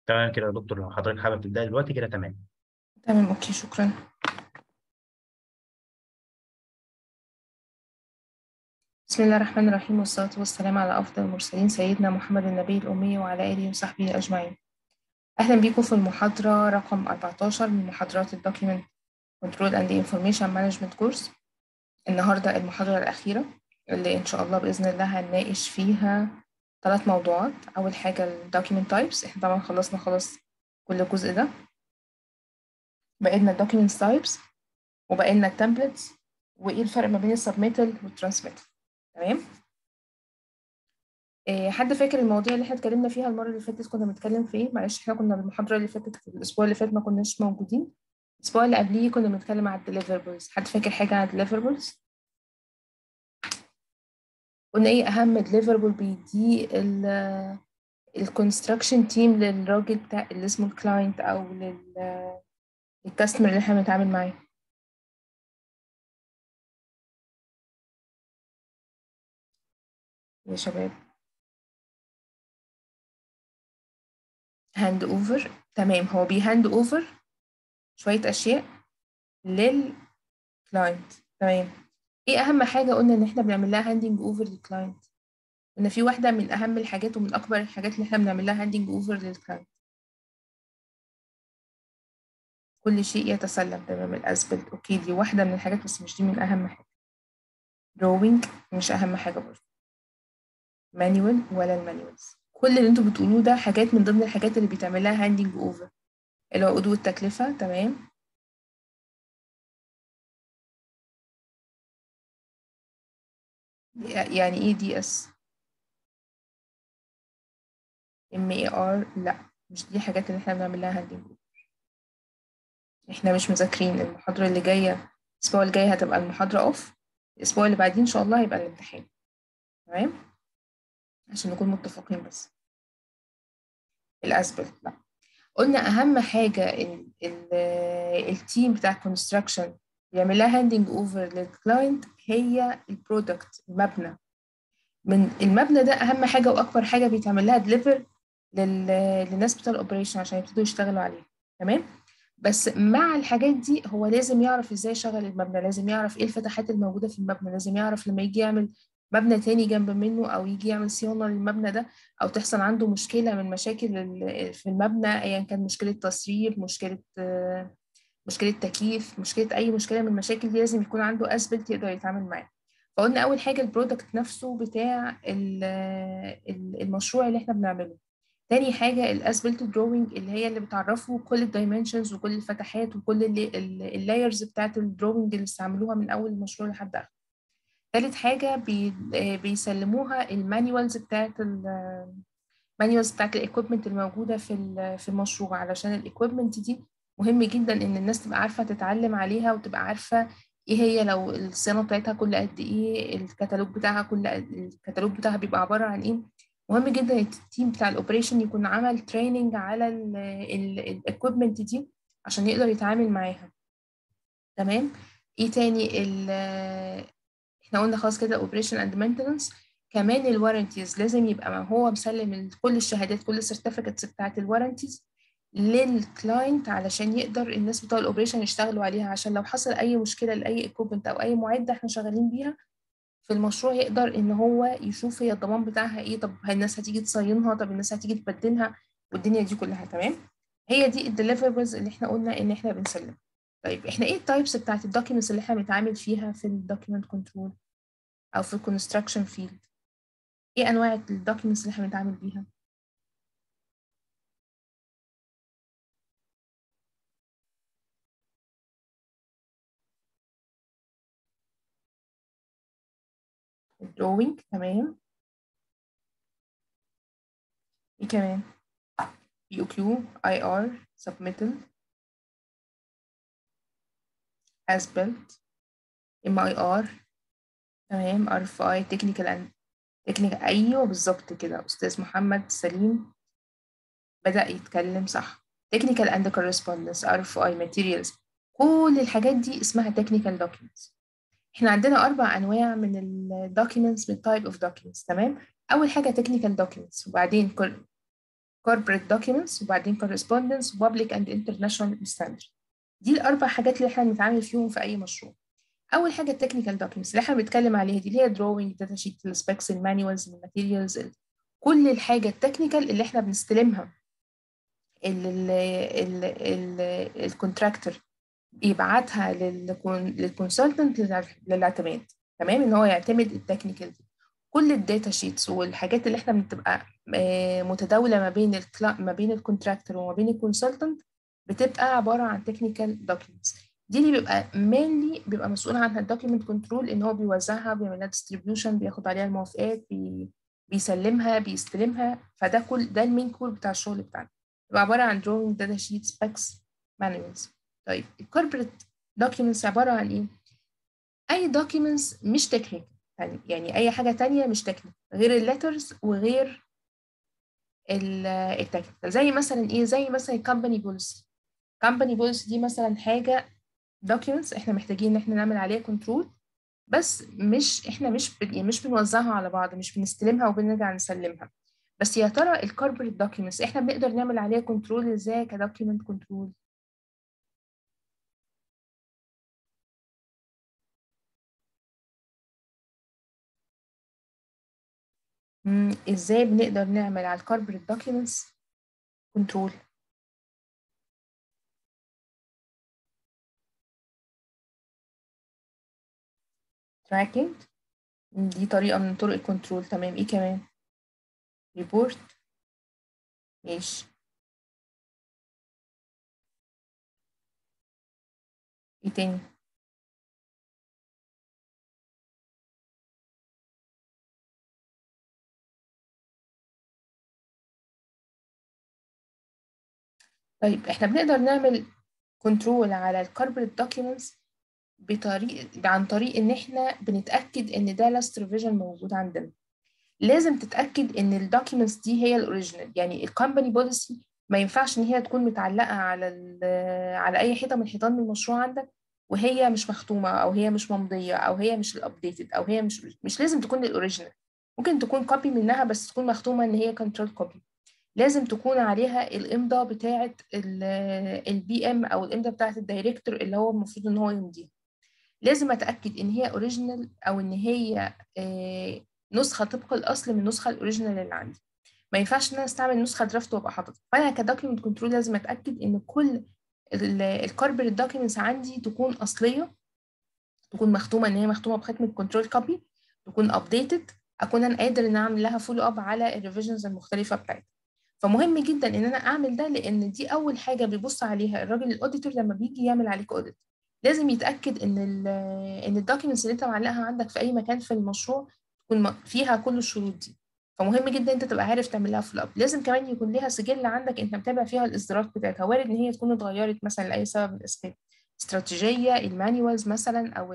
تمام كده يا دكتور لو حضرتك حابب تبدأ دلوقتي كده تمام تمام اوكي شكرا بسم الله الرحمن الرحيم والصلاة والسلام على أفضل المرسلين سيدنا محمد النبي الأمي وعلى آله وصحبه أجمعين أهلا بكم في المحاضرة رقم 14 من محاضرات الدوكيمنت كنترول أند انفورميشن مانجمنت كورس النهاردة المحاضرة الأخيرة اللي إن شاء الله بإذن الله هنناقش فيها ثلاث موضوعات أول حاجة الدوكيمنت تايبس إحنا طبعا خلصنا خلاص كل جزء ده بقينا الدوكيمنت تايبس وبقينا التمبلتس وإيه الفرق ما بين السبميتال والترانسميتال تمام إيه حد فاكر المواضيع اللي احنا اتكلمنا فيها المره اللي فاتت كنا بنتكلم في ايه معلش احنا كنا المحاضره اللي فاتت الاسبوع اللي فات ما كناش موجودين الاسبوع اللي قبليه كنا بنتكلم على الديليفربلز حد فاكر حاجه عن الديليفربلز قلنا ايه اهم ديليفربل بيديه الكونستراكشن تيم للراجل بتاع اللي اسمه الكلاينت او للكاستمر اللي احنا بنتعامل معاه يا شباب هاند اوفر تمام هو بيهاند اوفر شوية أشياء للكلاينت تمام ايه أهم حاجة قلنا إن احنا بنعمل لها هاندنج اوفر للكلاينت إن في واحدة من أهم الحاجات ومن أكبر الحاجات اللي احنا بنعمل لها هاندنج اوفر للكلاينت كل شيء يتسلم تمام الأسبلت أوكي دي واحدة من الحاجات بس مش دي من أهم حاجة drawing مش أهم حاجة برضه مانيوال ولا المانيوالز كل اللي انتوا بتقولوه ده حاجات من ضمن الحاجات اللي بيتعمل لها هاندنج اوفر العقود والتكلفة تمام يعني ايه دي اس ام اي ار لا مش دي الحاجات اللي احنا بنعمل لها هاندنج اوفر احنا مش مذاكرين المحاضرة اللي جاية الاسبوع الجاي هتبقى المحاضرة اوف الاسبوع اللي بعدين ان شاء الله هيبقى الامتحان تمام عشان نكون متفقين بس الاسبل لا قلنا اهم حاجه ال ال التيم بتاع كونستراكشن بيعمل لها هاندنج اوفر للكلاينت هي البرودكت المبنى من المبنى ده اهم حاجه واكبر حاجه بيتعمل لها ديليفر للناس بتوع الاوبريشن عشان يبتدوا يشتغلوا عليها تمام بس مع الحاجات دي هو لازم يعرف ازاي يشغل المبنى لازم يعرف ايه الفتحات الموجوده في المبنى لازم يعرف لما يجي يعمل مبنى تاني جنب منه او يجي يعمل صيانه للمبنى ده او تحصل عنده مشكله من مشاكل في المبنى ايا كان مشكله تسريب مشكله مشكله تكييف مشكله اي مشكله من المشاكل دي لازم يكون عنده اسبلت يقدر يتعامل معاه فقلنا اول حاجه البرودكت نفسه بتاع المشروع اللي احنا بنعمله تاني حاجه الاسبلت دروينج اللي هي اللي بتعرفه كل الدايمنشنز وكل الفتحات وكل اللايرز بتاعت الدروينج اللي استعملوها من اول المشروع لحد اخره تالت حاجة بي بيسلموها المانيوالز بتاعت المانيوالز بتاعت الايكويبمنت الموجودة في في المشروع علشان الايكويبمنت دي مهم جدا ان الناس تبقى عارفة تتعلم عليها وتبقى عارفة ايه هي لو الصيانة بتاعتها كل قد ايه الكتالوج بتاعها كل الكتالوج بتاعها بيبقى عبارة عن ايه مهم جدا التيم بتاع الاوبريشن يكون عمل تريننج على الايكويبمنت دي عشان يقدر يتعامل معاها تمام ايه تاني احنا قلنا خلاص كده اوبريشن اند مينتنس كمان الوارنتيز لازم يبقى ما هو مسلم كل الشهادات كل السيرتيفيكتس بتاعت الوارنتيز للكلاينت علشان يقدر الناس بتوع الاوبريشن يشتغلوا عليها عشان لو حصل اي مشكله لاي ايكوبمنت او اي معده احنا شغالين بيها في المشروع يقدر ان هو يشوف هي الضمان بتاعها ايه طب الناس هتيجي تصينها طب الناس هتيجي تبدلها والدنيا دي كلها تمام هي دي الديليفربلز اللي احنا قلنا ان احنا بنسلم طيب احنا ايه التايبس بتاعت الدوكيومنتس اللي احنا بنتعامل فيها في الدوكيومنت كنترول او في الكونستراكشن فيلد ايه انواع الدوكيومنتس اللي احنا بنتعامل بيها الدروينج تمام ايه كمان بي او كيو اي ار سبميتال اسبلت ام اي ار تمام ار اف اي تكنيكال اند تكنيكال ايوه بالظبط كده استاذ محمد سليم بدأ يتكلم صح تكنيكال اند كورسبوندنس ار اف اي ماتيريالز كل الحاجات دي اسمها تكنيكال دوكيومنتس احنا عندنا اربع انواع من الدوكيومنتس من تايب اوف دوكيومنتس تمام اول حاجه تكنيكال دوكيومنتس وبعدين corporate documents وبعدين correspondence public and international standard دي الاربع حاجات اللي احنا بنتعامل فيهم في اي مشروع اول حاجه التكنيكال documents اللي احنا بنتكلم عليها دي اللي هي drawing data sheet السبيكس المانيوالز الماتيريالز كل الحاجه التكنيكال اللي احنا بنستلمها الكونتراكتور يبعتها للكونسلتنت للاعتماد تمام ان هو يعتمد التكنيكال دي كل الداتا شيتس والحاجات اللي احنا بتبقى متداوله ما بين الكلا ما بين الكونتراكتور وما بين الكونسلتنت بتبقى عباره عن تكنيكال دوكيومنتس دي اللي بيبقى مينلي بيبقى مسؤول عنها الدوكيمنت كنترول ان هو بيوزعها بيعمل لها ديستريبيوشن بياخد عليها الموافقات بي بيسلمها بيستلمها فده كل ده المين كور بتاع الشغل بتاعنا بيبقى عباره عن drawing داتا شيت سبيكس مانوالز طيب الكوربريت دوكيومنتس عباره عن ايه اي دوكيومنتس مش تكنيك يعني يعني اي حاجه تانية مش تكنيك غير الليترز وغير التكنيكال زي مثلا ايه زي مثلا الكومباني بوليسي كومباني بوليسي دي مثلا حاجه documents احنا محتاجين ان احنا نعمل عليها كنترول بس مش احنا مش يعني مش بنوزعها على بعض مش بنستلمها وبنرجع نسلمها بس يا ترى الكوربريت دوكيومنتس احنا بنقدر نعمل عليها كنترول ازاي كدوكيمنت كنترول ازاي بنقدر نعمل على الكوربريت دوكيومنتس كنترول tracking دي طريقة من طرق الكنترول تمام ايه كمان ريبورت ماشي ايه تاني طيب احنا بنقدر نعمل كنترول على الكوربريت دوكيومنتس بطريقه عن طريق ان احنا بنتاكد ان ده لاست ريفيجن موجود عندنا لازم تتاكد ان الدوكيومنتس دي هي الاوريجينال يعني الكومباني بوليسي ما ينفعش ان هي تكون متعلقه على على اي حيطه من حيطان المشروع عندك وهي مش مختومه او هي مش ممضيه او هي مش الابديتد او هي مش مش لازم تكون الاوريجينال ممكن تكون كوبي منها بس تكون مختومه ان هي كنترول كوبي لازم تكون عليها الامضه بتاعه البي ام او الامضه بتاعه الدايركتور اللي هو المفروض ان هو يمضيها لازم اتاكد ان هي اوريجينال او ان هي نسخه طبق الاصل من النسخه الاوريجينال اللي عندي ما ينفعش ان انا استعمل نسخه درافت وابقى حاططها فانا كدوكيمنت كنترول لازم اتاكد ان كل الكوربريت دوكيومنتس عندي تكون اصليه تكون مختومه ان هي مختومه بختم الكنترول كوبي تكون ابديتد اكون انا قادر ان اعمل لها فولو اب على الريفيجنز المختلفه بتاعتها فمهم جدا ان انا اعمل ده لان دي اول حاجه بيبص عليها الراجل الاوديتور لما بيجي يعمل عليك اوديت لازم يتاكد ان ال ان الدوكيومنتس اللي انت معلقها عندك في اي مكان في المشروع تكون فيها كل الشروط دي فمهم جدا انت تبقى عارف تعمل لها فولو اب لازم كمان يكون ليها سجل عندك انت متابع فيها الاصدارات بتاعتها وارد ان هي تكون اتغيرت مثلا لاي سبب من الاسباب استراتيجيه المانيوالز مثلا او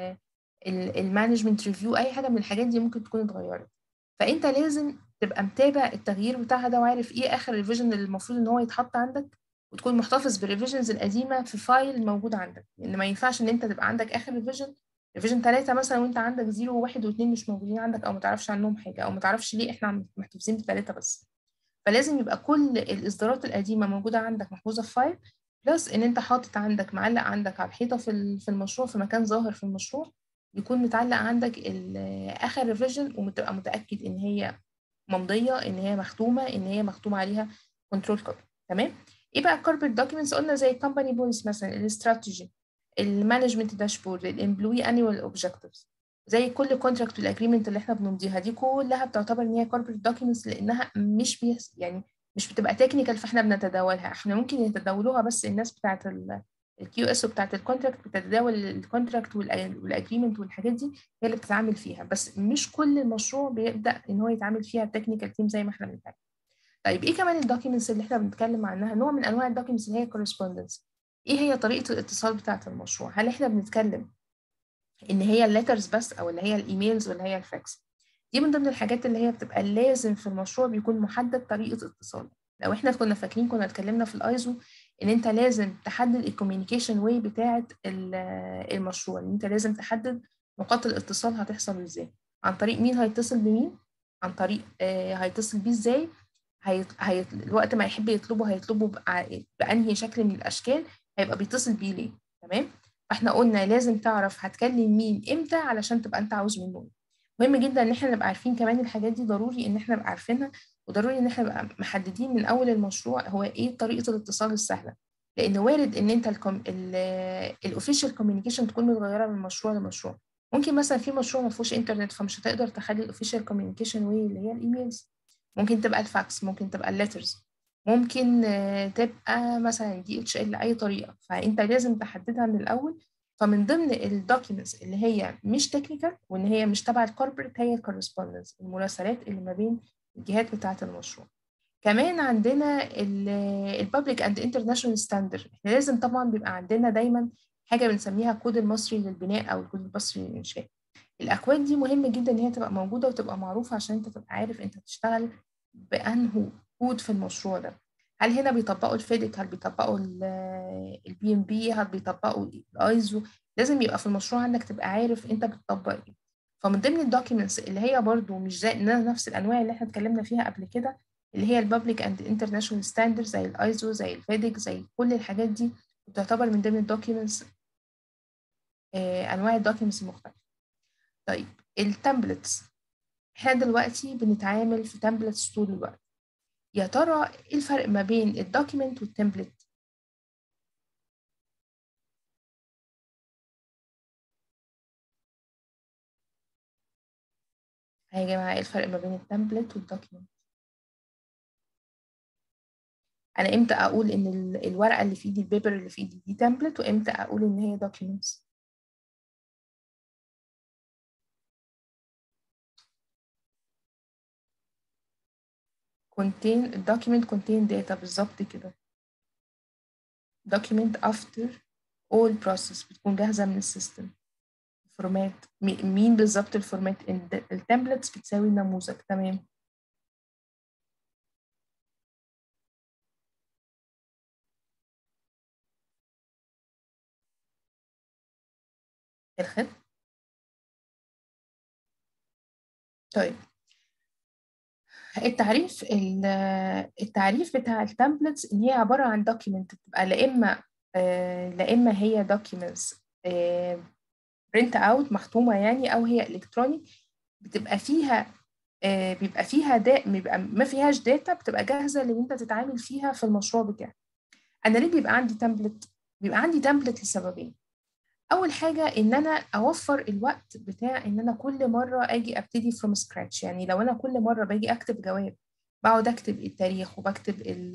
المانجمنت ريفيو اي حاجه من الحاجات دي ممكن تكون اتغيرت فانت لازم تبقى متابع التغيير بتاعها ده وعارف ايه اخر ريفيجن اللي المفروض ان هو يتحط عندك وتكون محتفظ بالريفيجنز القديمه في فايل موجود عندك لان يعني ما ينفعش ان انت تبقى عندك اخر ريفيجن ريفيجن 3 مثلا وانت عندك 0 و1 و2 مش موجودين عندك او ما تعرفش عنهم حاجه او ما تعرفش ليه احنا محتفظين بثلاثه بس فلازم يبقى كل الاصدارات القديمه موجوده عندك محفوظه في فايل بلس ان انت حاطط عندك معلق عندك على الحيطه في في المشروع في مكان ظاهر في المشروع يكون متعلق عندك اخر ريفيجن وتبقى متاكد ان هي ممضيه ان هي مختومه ان هي مختوم عليها كنترول كوبي تمام ايه بقى الكوربريت دوكيومنتس قلنا زي الكومباني بوليس مثلا الاستراتيجي المانجمنت داشبورد الامبلوي انيوال اوبجكتيفز زي كل كونتراكت والاجريمنت اللي احنا بنمضيها دي كلها بتعتبر ان هي كوربريت دوكيومنتس لانها مش بيس يعني مش بتبقى تكنيكال فاحنا بنتداولها احنا ممكن يتداولوها بس الناس بتاعه الكيو اس وبتاعه الكونتراكت بتتداول الكونتراكت والاجريمنت والحاجات دي هي اللي بتتعامل فيها بس مش كل المشروع بيبدا ان هو يتعامل فيها تكنيكال تيم زي ما احنا بنتكلم طيب ايه كمان الدوكيومنتس اللي احنا بنتكلم عنها نوع من انواع الدوكيومنتس اللي هي كورسبوندنس ايه هي طريقه الاتصال بتاعه المشروع هل احنا بنتكلم ان هي الليترز بس او اللي هي الايميلز ولا هي الفاكس دي من ضمن الحاجات اللي هي بتبقى لازم في المشروع بيكون محدد طريقه اتصال لو احنا كنا فاكرين كنا اتكلمنا في الايزو ان انت لازم تحدد الكوميونيكيشن واي بتاعه المشروع ان انت لازم تحدد نقاط الاتصال هتحصل ازاي عن طريق مين هيتصل بمين عن طريق آه هيتصل بيه ازاي هيط... هيط... الوقت ما يحب يطلبه هيطلبه بأ... بأنهي شكل من الأشكال هيبقى بيتصل بيه ليه تمام فاحنا قلنا لازم تعرف هتكلم مين امتى علشان تبقى انت عاوز منه ايه مهم جدا ان احنا نبقى عارفين كمان الحاجات دي ضروري ان احنا نبقى عارفينها وضروري ان احنا نبقى محددين من اول المشروع هو ايه طريقه الاتصال السهله لان وارد ان انت الاوفيشال كوميونيكيشن تكون متغيره من مشروع لمشروع ممكن مثلا في مشروع ما فيهوش انترنت فمش هتقدر تخلي الاوفيشال كوميونيكيشن واي اللي هي الايميلز ممكن تبقى الفاكس ممكن تبقى الليترز ممكن تبقى مثلا دي اتش ال اي طريقه فانت لازم تحددها من الاول فمن ضمن الدوكيومنتس اللي هي مش تكنيكال وان هي مش تبع الكوربريت هي الكورسبوندنس المراسلات اللي ما بين الجهات بتاعه المشروع كمان عندنا الببليك اند انترناشونال ستاندرد احنا لازم طبعا بيبقى عندنا دايما حاجه بنسميها الكود المصري للبناء او الكود المصري للانشاء الاكواد دي مهم جدا ان هي تبقى موجوده وتبقى معروفه عشان انت تبقى عارف انت تشتغل بانه كود في المشروع ده هل هنا بيطبقوا الفيديك هل بيطبقوا البي ام بي هل بيطبقوا الايزو لازم يبقى في المشروع عندك تبقى عارف انت بتطبق ايه فمن ضمن الدوكيومنتس اللي هي برضو مش زي نفس الانواع اللي احنا اتكلمنا فيها قبل كده اللي هي الببليك اند انترناشونال ستاندرد زي الايزو زي الفيديك زي كل الحاجات دي بتعتبر من ضمن الدوكيومنتس آه انواع الدوكيومنتس المختلفه طيب التمبلتس احنا دلوقتي بنتعامل في تمبلتس طول الوقت يا ترى ايه الفرق ما بين الدوكيمنت والتمبلت يا جماعه ايه الفرق ما بين التمبلت والدوكيمنت انا امتى اقول ان الورقه اللي في ايدي البيبر اللي في ايدي دي تمبلت وامتى اقول ان هي دوكيومنتس contain document contain data بالظبط كده document after all process بتكون جاهزة من السيستم فورمات مين بالظبط الفورمات التمبلتس بتساوي نموذج تمام الخط طيب التعريف التعريف بتاع التمبلتس ان هي عباره عن دوكيمنت بتبقى لا اما لا اما هي دوكيومنتس برنت اوت مختومه يعني او هي الكترونيك بتبقى فيها بيبقى فيها دا بيبقى ما فيهاش داتا بتبقى جاهزه لان انت تتعامل فيها في المشروع بتاعك انا ليه بيبقى عندي تمبلت بيبقى عندي تمبلت لسببين اول حاجه ان انا اوفر الوقت بتاع ان انا كل مره اجي ابتدي فروم سكراتش يعني لو انا كل مره باجي اكتب جواب بقعد اكتب التاريخ وبكتب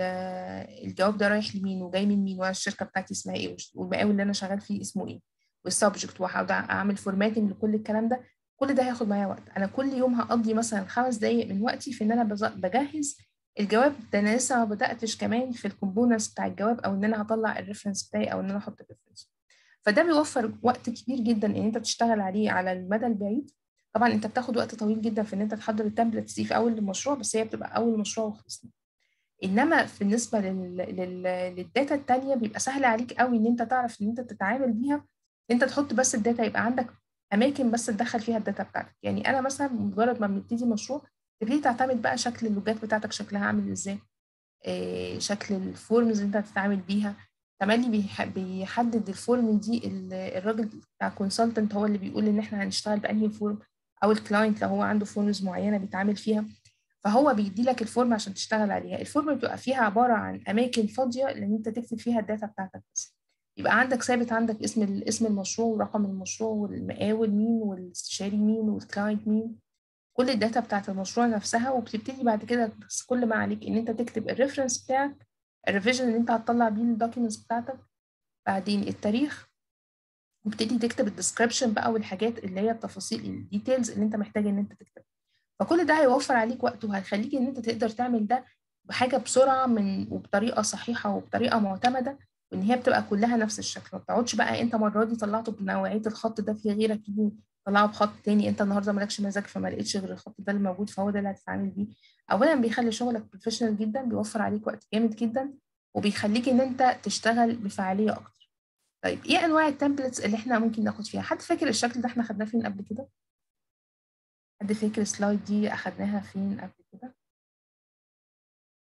الجواب ده رايح لمين وجاي من مين وانا الشركه بتاعتي اسمها ايه والمقاول اللي انا شغال فيه اسمه ايه والسبجكت وهقعد اعمل فورماتنج لكل الكلام ده كل ده هياخد معايا وقت انا كل يوم هقضي مثلا خمس دقايق من وقتي في ان انا بجهز الجواب ده انا لسه ما بداتش كمان في الكومبوننتس بتاع الجواب او ان انا هطلع الريفرنس بتاعي او ان انا احط الريفرنس فده بيوفر وقت كبير جدا ان انت تشتغل عليه على المدى البعيد طبعا انت بتاخد وقت طويل جدا في ان انت تحضر التمبلتس دي في اول المشروع بس هي بتبقى اول مشروع وخلصنا انما بالنسبه لل... لل... للداتا التانية بيبقى سهل عليك قوي ان انت تعرف ان انت تتعامل بيها انت تحط بس الداتا يبقى عندك اماكن بس تدخل فيها الداتا بتاعتك يعني انا مثلا مجرد ما بنبتدي مشروع تبتدي تعتمد بقى شكل اللوجات بتاعتك شكلها عامل ازاي إيه شكل الفورمز اللي انت هتتعامل بيها تملي بيحدد الفورم دي الراجل بتاع كونسلتنت هو اللي بيقول ان احنا هنشتغل بانهي فورم او الكلاينت لو هو عنده فورمز معينه بيتعامل فيها فهو بيدي لك الفورم عشان تشتغل عليها الفورم بتبقى فيها عباره عن اماكن فاضيه لان انت تكتب فيها الداتا بتاعتك بس يبقى عندك ثابت عندك اسم اسم المشروع ورقم المشروع والمقاول مين والاستشاري مين والكلاينت مين كل الداتا بتاعت المشروع نفسها وبتبتدي بعد كده بس كل ما عليك ان انت تكتب الريفرنس بتاعك الريفيجن اللي انت هتطلع بيه الدوكيومنتس بتاعتك بعدين التاريخ وبتدي تكتب الديسكربشن بقى والحاجات اللي هي التفاصيل الديتيلز اللي انت محتاج ان انت تكتبها فكل ده هيوفر عليك وقت وهيخليك ان انت تقدر تعمل ده بحاجه بسرعه من وبطريقه صحيحه وبطريقه معتمده وان هي بتبقى كلها نفس الشكل ما بتقعدش بقى انت المره دي طلعته بنوعيه الخط ده في غيرك يجي طلعه بخط تاني انت النهارده مالكش مزاج فما لقيتش غير الخط ده اللي موجود فهو ده اللي هتتعامل بيه اولا بيخلي شغلك بروفيشنال جدا بيوفر عليك وقت جامد جدا وبيخليك ان انت تشتغل بفعاليه اكتر طيب ايه انواع التمبلتس اللي احنا ممكن ناخد فيها حد فاكر الشكل ده احنا خدناه فين قبل كده حد فاكر السلايد دي اخدناها فين قبل كده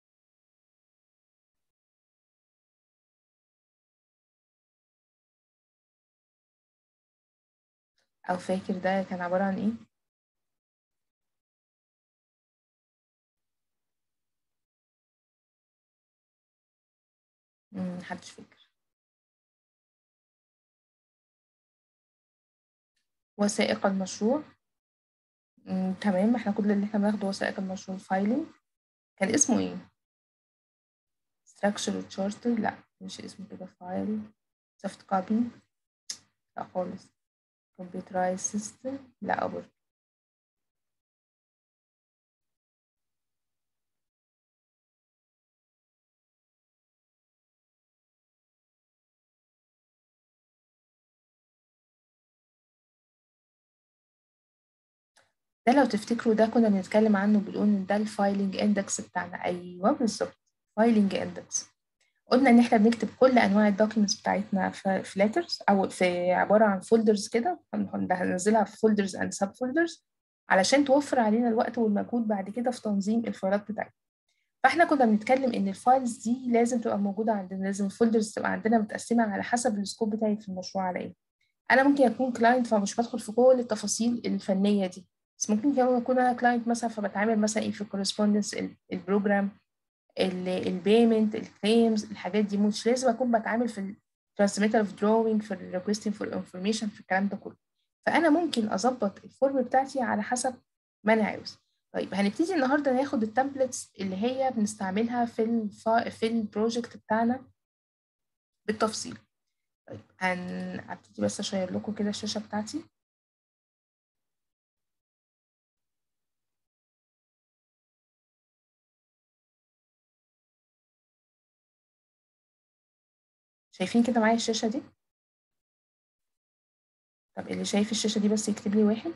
او فاكر ده كان عبارة عن ايه مم، محدش فاكر وثائق المشروع مم، تمام احنا كل اللي احنا بناخده وثائق المشروع الفايلنج كان اسمه ايه structure charter لا مش اسمه كده فايل soft copy لا خالص computerized system لا برضه ده لو تفتكروا ده كنا بنتكلم عنه بنقول ان ده الفايلنج اندكس بتاعنا ايوه بالظبط فايلنج اندكس قلنا ان احنا بنكتب كل انواع الدوكيومنتس بتاعتنا في في letters او في عباره عن فولدرز كده هننزلها في فولدرز اند سب فولدرز علشان توفر علينا الوقت والمجهود بعد كده في تنظيم الفايلات بتاعتنا فاحنا كنا بنتكلم ان الفايلز دي لازم تبقى موجوده عندنا لازم الفولدرز تبقى عندنا متقسمه على حسب السكوب بتاعي في المشروع على ايه انا ممكن اكون كلاينت فمش بدخل في كل التفاصيل الفنيه دي بس ممكن كمان اكون انا كلاينت مثلا فبتعامل مثلا ايه في الكورسبوندنس البروجرام البيمنت الكليمز الحاجات دي مش لازم اكون بتعامل في الترانسميتر اوف دروينج في الريكوستنج فور انفورميشن في الكلام ده كله فانا ممكن اظبط الفورم بتاعتي على حسب ما انا عاوز طيب هنبتدي النهارده ناخد التمبلتس اللي هي بنستعملها في الفا في البروجكت بتاعنا بالتفصيل طيب هنبتدي بس اشير لكم كده الشاشه بتاعتي شايفين كده معايا الشاشة دي طب اللي شايف الشاشة دي بس يكتب لي واحد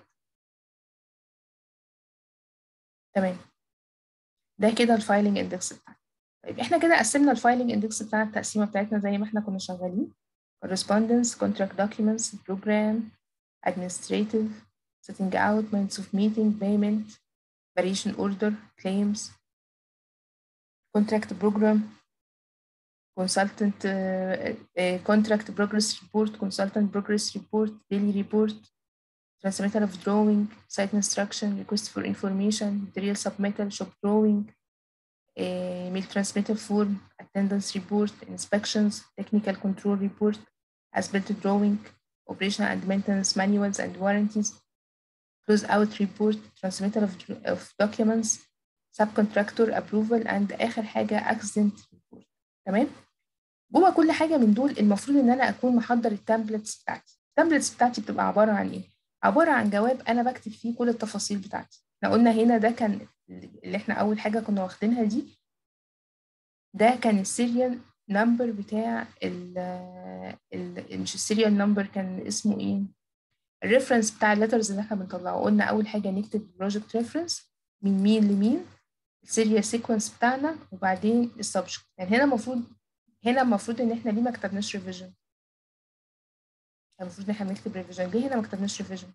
تمام ده كده الفايلنج اندكس بتاعنا طيب احنا كده قسمنا الفايلنج اندكس بتاعنا التقسيمة بتاعتنا زي ما احنا كنا شغالين correspondence contract documents program administrative setting out minutes of meeting payment variation order claims contract program consultant uh, uh, contract progress report, consultant progress report, daily report, transmitter of drawing, site instruction, request for information, material submittal, shop drawing, uh, mail transmitter form, attendance report, inspections, technical control report, as-built drawing, operational and maintenance manuals and warranties, close-out report, transmitter of, of documents, subcontractor approval, and آخر حاجة accident report. تمام؟ جوه كل حاجه من دول المفروض ان انا اكون محضر التمبلتس بتاعتي التمبلتس بتاعتي بتبقى عباره عن ايه عباره عن جواب انا بكتب فيه كل التفاصيل بتاعتي احنا قلنا هنا ده كان اللي احنا اول حاجه كنا واخدينها دي ده كان السيريال نمبر بتاع ال ال مش السيريال نمبر كان اسمه ايه الريفرنس بتاع الليترز اللي احنا بنطلعه قلنا اول حاجه نكتب بروجكت ريفرنس من مين لمين السيريال سيكونس بتاعنا وبعدين السبجكت يعني هنا المفروض هنا المفروض ان احنا ليه ما كتبناش ريفيجن المفروض ان احنا بنكتب ريفيجن ليه هنا ما كتبناش ريفيجن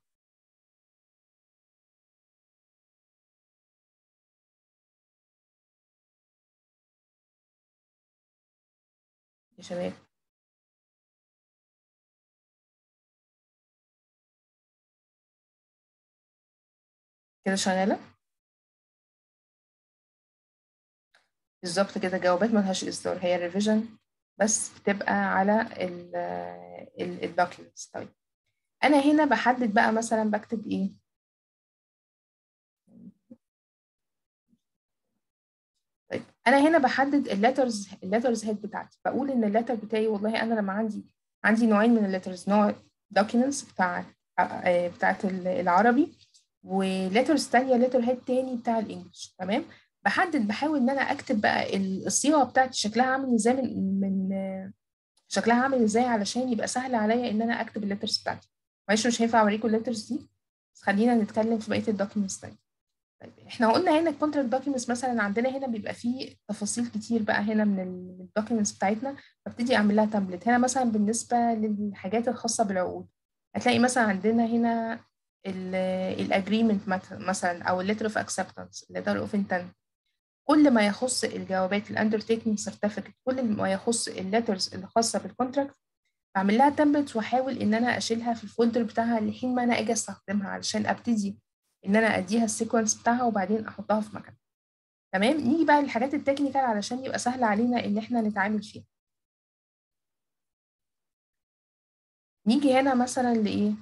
يا شباب كده شغاله بالظبط كده جوابات ملهاش اصدار هي الريفيجن بس بتبقى على الدوكيومنتس طيب انا هنا بحدد بقى مثلا بكتب ايه طيب انا هنا بحدد الليترز الليترز هيد بتاعتي بقول ان الليتر بتاعي والله انا لما عندي عندي نوعين من الليترز نوع دوكيومنتس بتاع بتاعت العربي وليترز تانية ليتر هيد تاني بتاع الانجليش تمام بحدد بحاول ان انا اكتب بقى الصيغه بتاعتي شكلها عامل ازاي من من شكلها عامل ازاي علشان يبقى سهل عليا ان انا اكتب الليترز بتاعتي معلش مش هينفع اوريكم الليترز دي بس خلينا نتكلم في بقيه الدوكيومنتس تاني طيب احنا قلنا هنا الكونتراكت دوكيومنتس مثلا عندنا هنا بيبقى فيه تفاصيل كتير بقى هنا من الدوكيومنتس بتاعتنا ببتدي اعمل لها تمبلت هنا مثلا بالنسبه للحاجات الخاصه بالعقود هتلاقي مثلا عندنا هنا الاجريمنت مثلا او الليتر اوف اكسبتنس الليتر اوف انتنت كل ما يخص الجوابات الاندرتيكنج سيرتيفيكت كل ما يخص الليترز اللي خاصه بالكونتراكت بعمل لها تمبلت واحاول ان انا اشيلها في الفولدر بتاعها لحين ما انا اجي استخدمها علشان ابتدي ان انا اديها السيكونس بتاعها وبعدين احطها في مكان تمام نيجي بقى للحاجات التكنيكال علشان يبقى سهل علينا ان احنا نتعامل فيها نيجي هنا مثلا لايه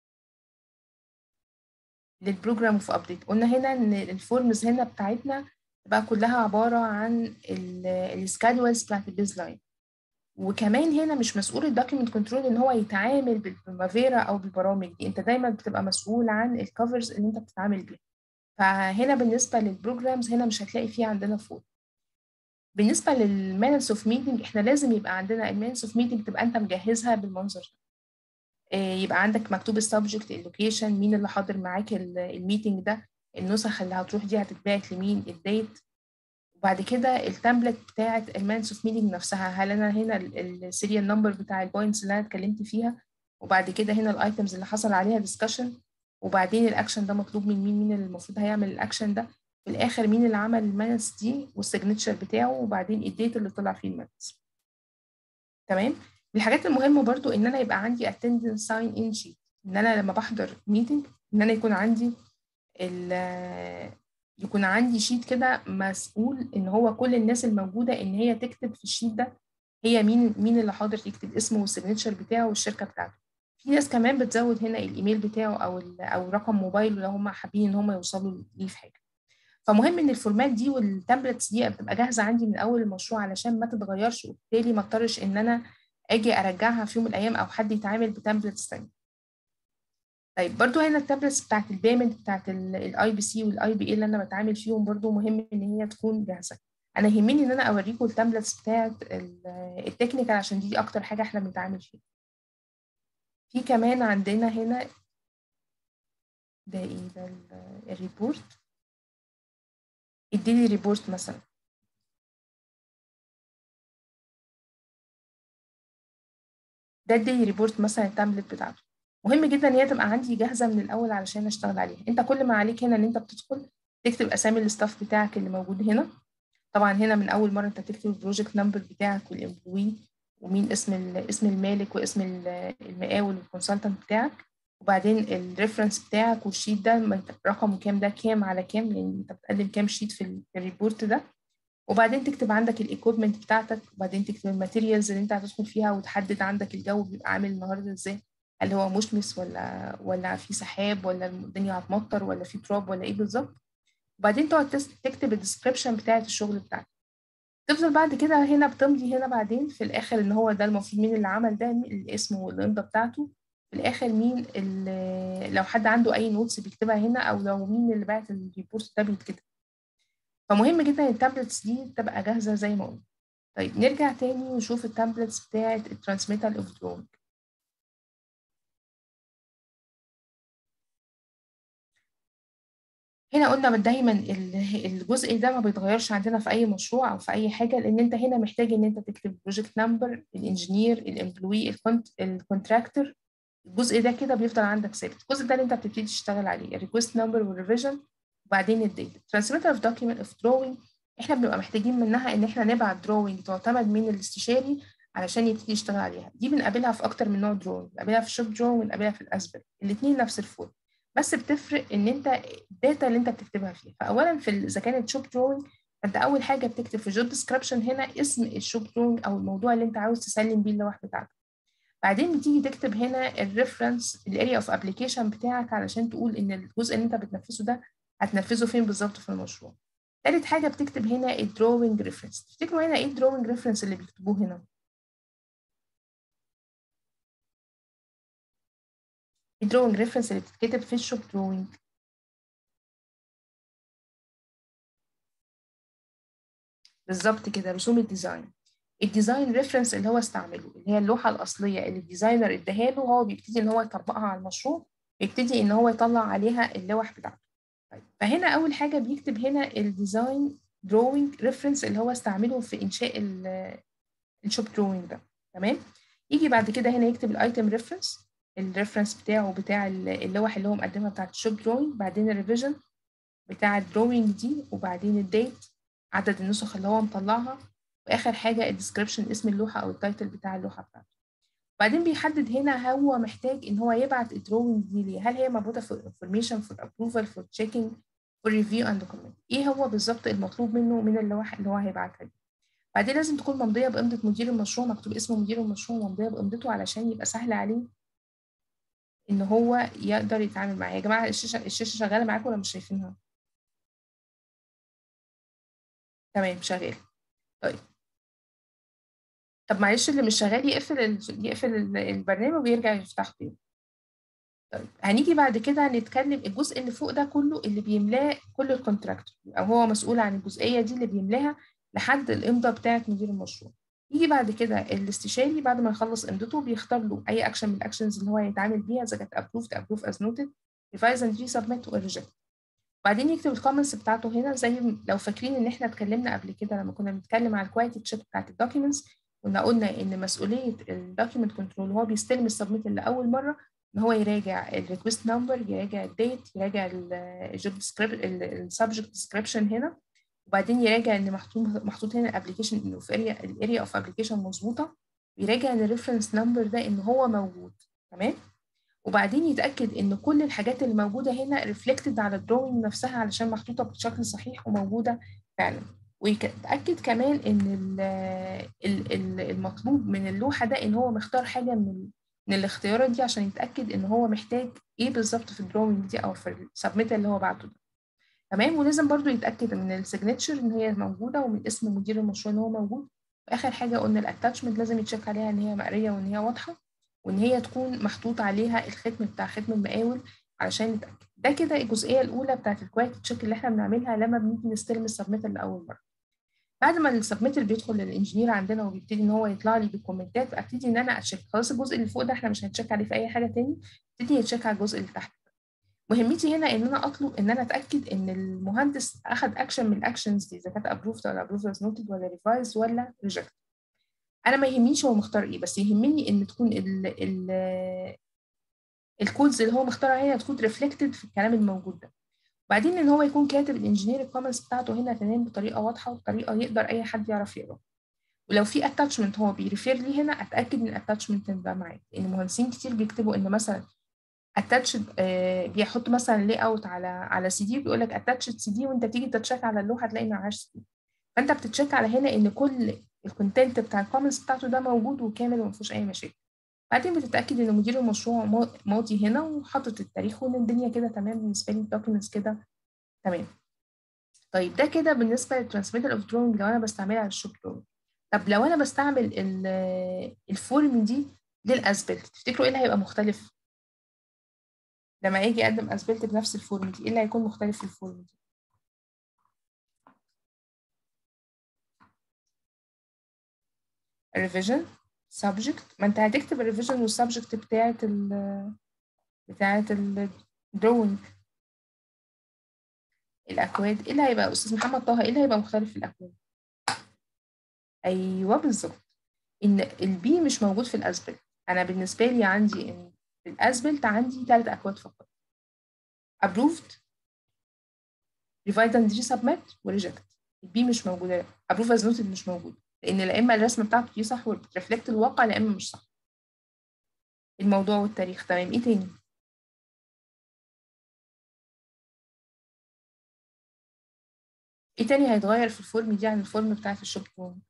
للبروجرام اوف ابديت قلنا هنا ان الفورمز هنا بتاعتنا تبقى كلها عباره عن السكادولز بتاعت البيز لاين وكمان هنا مش مسؤول الدوكيمنت كنترول ان هو يتعامل بالبرمافيرا او بالبرامج دي انت دايما بتبقى مسؤول عن الكفرز اللي انت بتتعامل بيها فهنا بالنسبه للبروجرامز هنا مش هتلاقي فيه عندنا فوق بالنسبه للمينتس اوف ميتنج احنا لازم يبقى عندنا المينتس اوف ميتنج تبقى انت مجهزها بالمنظر ده يبقى عندك مكتوب السبجكت اللوكيشن مين اللي حاضر معاك الميتنج ده النسخ اللي هتروح دي هتتبعت لمين الديت وبعد كده التمبلت بتاعه المانس اوف ميتنج نفسها هل انا هنا السيريال نمبر بتاع البوينتس اللي انا اتكلمت فيها وبعد كده هنا الايتمز اللي حصل عليها ديسكشن وبعدين الاكشن ده مطلوب من مين مين اللي المفروض هيعمل الاكشن ده في الاخر مين اللي عمل المانس دي والسيجنتشر بتاعه وبعدين الديت اللي طلع فيه المانس تمام من الحاجات المهمه برضو ان انا يبقى عندي attendance sign in sheet ان انا لما بحضر ميتنج ان انا يكون عندي يكون عندي شيت كده مسؤول ان هو كل الناس الموجوده ان هي تكتب في الشيت ده هي مين مين اللي حاضر يكتب اسمه والسيجنتشر بتاعه والشركه بتاعته في ناس كمان بتزود هنا الايميل بتاعه او او رقم موبايله لو هم حابين ان هم يوصلوا ليه في حاجه فمهم ان الفورمات دي والتمبلتس دي بتبقى جاهزه عندي من اول المشروع علشان ما تتغيرش وبالتالي ما اضطرش ان انا اجي ارجعها في يوم من الايام او حد يتعامل بتمبلتس تانية طيب برضو هنا التابلتس بتاعت البيمنت بتاعت الاي بي سي والاي بي اي اللي انا بتعامل فيهم برضو مهم ان هي تكون جاهزه انا يهمني ان انا اوريكم التابلتس بتاعت التكنيكال عشان دي اكتر حاجه احنا بنتعامل فيها في كمان عندنا هنا ده ايه ده الريبورت الديلي ريبورت مثلا ده الديلي ريبورت مثلا التابلت بتاعته مهم جدا ان هي تبقى عندي جاهزه من الاول علشان اشتغل عليها انت كل ما عليك هنا ان انت بتدخل تكتب اسامي الستاف بتاعك اللي موجود هنا طبعا هنا من اول مره انت بتكتب البروجكت نمبر بتاعك والامبلوي ومين اسم اسم المالك واسم المقاول والكونسلتنت بتاعك وبعدين الريفرنس بتاعك والشيت ده رقمه كام ده كام على كام لان انت بتقدم كام شيت في الريبورت ده وبعدين تكتب عندك الايكويبمنت بتاعتك وبعدين تكتب الماتيريالز اللي انت هتدخل فيها وتحدد عندك الجو بيبقى عامل النهارده ازاي هل هو مشمس ولا ولا في سحاب ولا الدنيا هتمطر ولا في تراب ولا ايه بالظبط وبعدين تقعد تكتب الديسكربشن بتاعت الشغل بتاعك تفضل بعد كده هنا بتمضي هنا بعدين في الاخر ان هو ده المفروض مين اللي عمل ده الاسم والامضه بتاعته في الاخر مين اللي لو حد عنده اي نوتس بيكتبها هنا او لو مين اللي بعت الريبورت ده بيتكتب فمهم جدا التابلتس دي تبقى جاهزه زي ما قلنا طيب نرجع تاني ونشوف التابلتس بتاعت الترانسميتال اوف دروينج هنا قلنا دايما الجزء ده ما بيتغيرش عندنا في اي مشروع او في اي حاجه لان انت هنا محتاج ان انت تكتب بروجكت نمبر الانجينير الامبلوي الكونتراكتور الجزء ده كده بيفضل عندك ثابت الجزء ده اللي انت بتبتدي تشتغل عليه الريكوست نمبر والريفيجن وبعدين الديت ترانسميتر اوف دوكيمنت اوف دروينج احنا بنبقى محتاجين منها ان احنا نبعت دروينج تعتمد من الاستشاري علشان يبتدي يشتغل عليها دي بنقابلها في اكتر من نوع دروينج بنقابلها في الشوب دروينج ونقابلها في الاسبل الاثنين نفس الفول بس بتفرق ان انت الداتا اللي انت بتكتبها فيها فاولا في اذا كانت شوب دروينج فانت اول حاجه بتكتب في الجوب ديسكربشن هنا اسم الشوب دروينج او الموضوع اللي انت عاوز تسلم بيه اللوحه بتاعتك بعدين بتيجي تكتب هنا الريفرنس الاريا اوف ابلكيشن بتاعك علشان تقول ان الجزء اللي انت بتنفذه ده هتنفذه فين بالظبط في المشروع تالت حاجه بتكتب هنا الدروينج ريفرنس تفتكروا هنا ايه الدروينج ريفرنس اللي بيكتبوه هنا الدروينج ريفرنس اللي بتتكتب في الشوب دروينج بالظبط كده رسوم الديزاين الديزاين ريفرنس اللي هو استعمله اللي هي اللوحه الاصليه اللي الديزاينر اداها له هو بيبتدي ان هو يطبقها على المشروع بيبتدي ان هو يطلع عليها اللوح بتاعته طيب فهنا اول حاجه بيكتب هنا الديزاين دروينج ريفرنس اللي هو استعمله في انشاء الشوب دروينج ده تمام يجي بعد كده هنا يكتب الايتم ريفرنس الريفرنس بتاعه بتاع اللوح اللي هو مقدمها بتاعت الشوب دروينج بعدين الريفيجن بتاع الدروينج دي وبعدين الديت عدد النسخ اللي هو مطلعها واخر حاجه الديسكربشن اسم اللوحه او التايتل بتاع اللوحه بتاعته بعدين بيحدد هنا هو محتاج ان هو يبعت الدروينج دي ليه هل هي مربوطه في انفورميشن فور ابروفال فور تشيكينج فور ريفيو اند كومنت ايه هو بالظبط المطلوب منه من اللوحه اللي هو هيبعتها دي بعدين لازم تكون ممضيه بامضه مدير المشروع مكتوب اسم مدير المشروع وممضيه بامضته علشان يبقى سهل عليه ان هو يقدر يتعامل معاها يا جماعه الشاشه الشاشه شغاله معاكم ولا مش شايفينها تمام شغال طيب طب معلش اللي مش شغال يقفل ال... يقفل ال- البرنامج ويرجع يفتحه تاني طيب هنيجي بعد كده نتكلم الجزء اللي فوق ده كله اللي بيملاه كل الكونتراكتور او هو مسؤول عن الجزئيه دي اللي بيملاها لحد الامضاء بتاعه مدير المشروع يجي بعد كده الاستشاري بعد ما يخلص امضته بيختار له اي اكشن من الاكشنز اللي هو هيتعامل بيها اذا كانت ابروفد ابروف از نوتد ريفايز اند ريسبميت وريجكت بعدين يكتب الكومنتس بتاعته هنا زي لو فاكرين ان احنا اتكلمنا قبل كده لما كنا بنتكلم على الكواليتي تشيك بتاعت الدوكيومنتس كنا قلنا ان مسؤوليه الدوكيومنت كنترول وهو بيستلم السبميت لاول مره ان هو يراجع الريكوست نمبر يراجع الديت يراجع الجوب السبجكت ديسكريبشن هنا وبعدين يراجع ان محطوط محطوط هنا الابلكيشن انه في اريا الاريا اوف ابلكيشن مظبوطه ويراجع ان الريفرنس نمبر ده ان هو موجود تمام وبعدين يتاكد ان كل الحاجات اللي موجوده هنا ريفلكتد على الدروينج نفسها علشان محطوطه بشكل صحيح وموجوده فعلا ويتاكد كمان ان ال ال ال المطلوب من اللوحه ده ان هو مختار حاجه من من الاختيارات دي عشان يتاكد ان هو محتاج ايه بالظبط في الدروينج دي او في السبميت اللي هو بعته ده تمام ولازم برضو يتاكد من السيجنتشر ان هي موجوده ومن اسم مدير المشروع ان هو موجود واخر حاجه قلنا الاتاتشمنت لازم يتشيك عليها ان هي مقريه وان هي واضحه وان هي تكون محطوط عليها الختم بتاع ختم المقاول علشان نتاكد ده كده الجزئيه الاولى بتاعت الكواليتي تشيك اللي احنا بنعملها لما بنيجي نستلم السبميت لاول مره بعد ما السبميت اللي بيدخل للانجينير عندنا وبيبتدي ان هو يطلع لي بالكومنتات ابتدي ان انا اتشيك خلاص الجزء اللي فوق ده احنا مش هنتشيك عليه في اي حاجه تاني ابتدي يتشيك على الجزء اللي تحت مهمتي هنا ان انا اطلب ان انا اتاكد ان المهندس اخذ اكشن من الاكشنز دي اذا كانت ابروفد ولا ابروفد از نوتد ولا ريفايز ولا ريجكت انا ما يهمنيش هو مختار ايه بس يهمني ان تكون ال ال الكودز اللي هو مختارها هنا تكون ريفلكتد في الكلام الموجود ده وبعدين ان هو يكون كاتب الانجينير الكومنتس بتاعته هنا تمام بطريقه واضحه وبطريقه يقدر اي حد يعرف يقراه ولو في اتاتشمنت هو بيريفير لي هنا اتاكد ان الاتاتشمنت ده معاك لان مهندسين كتير بيكتبوا ان مثلا اتاتشد آه بيحط مثلا لاي اوت على على سي دي بيقول لك اتاتشد سي دي وانت تيجي تتشيك على اللوحه تلاقي معهاش سي دي فانت بتتشيك على هنا ان كل الكونتنت بتاع الكومنتس بتاعته ده موجود وكامل وما فيهوش اي مشاكل بعدين بتتاكد ان مدير المشروع ماضي هنا وحاطط التاريخ وان الدنيا كده تمام بالنسبه لي الدوكيومنتس كده تمام طيب ده كده بالنسبه للترانسميتر اوف دروينج لو انا بستعملها على الشوب دروينج طب لو انا بستعمل الفورم دي للاسبلت تفتكروا ايه اللي هيبقى مختلف لما يجي اقدم اسبلت بنفس الفورم دي ايه اللي هيكون مختلف في الفورم دي الريفيجن subject ما انت هتكتب الريفيجن والسبجكت بتاعت ال بتاعت الدروينج الاكواد ايه اللي هيبقى استاذ محمد طه ايه اللي هيبقى مختلف في الاكواد ايوه بالظبط ان البي مش موجود في الاسبلت انا بالنسبه لي عندي ان في الاسبلت عندي ثلاث اكواد فقط approved revised and resubmit وريجكت البي مش موجوده approve as noted مش موجود لان لا اما الرسمه بتاعته دي صح وبترفلكت الواقع لا اما مش صح الموضوع والتاريخ تمام ايه تاني ايه تاني هيتغير في الفورم دي عن الفورم بتاعت الشوب دروينج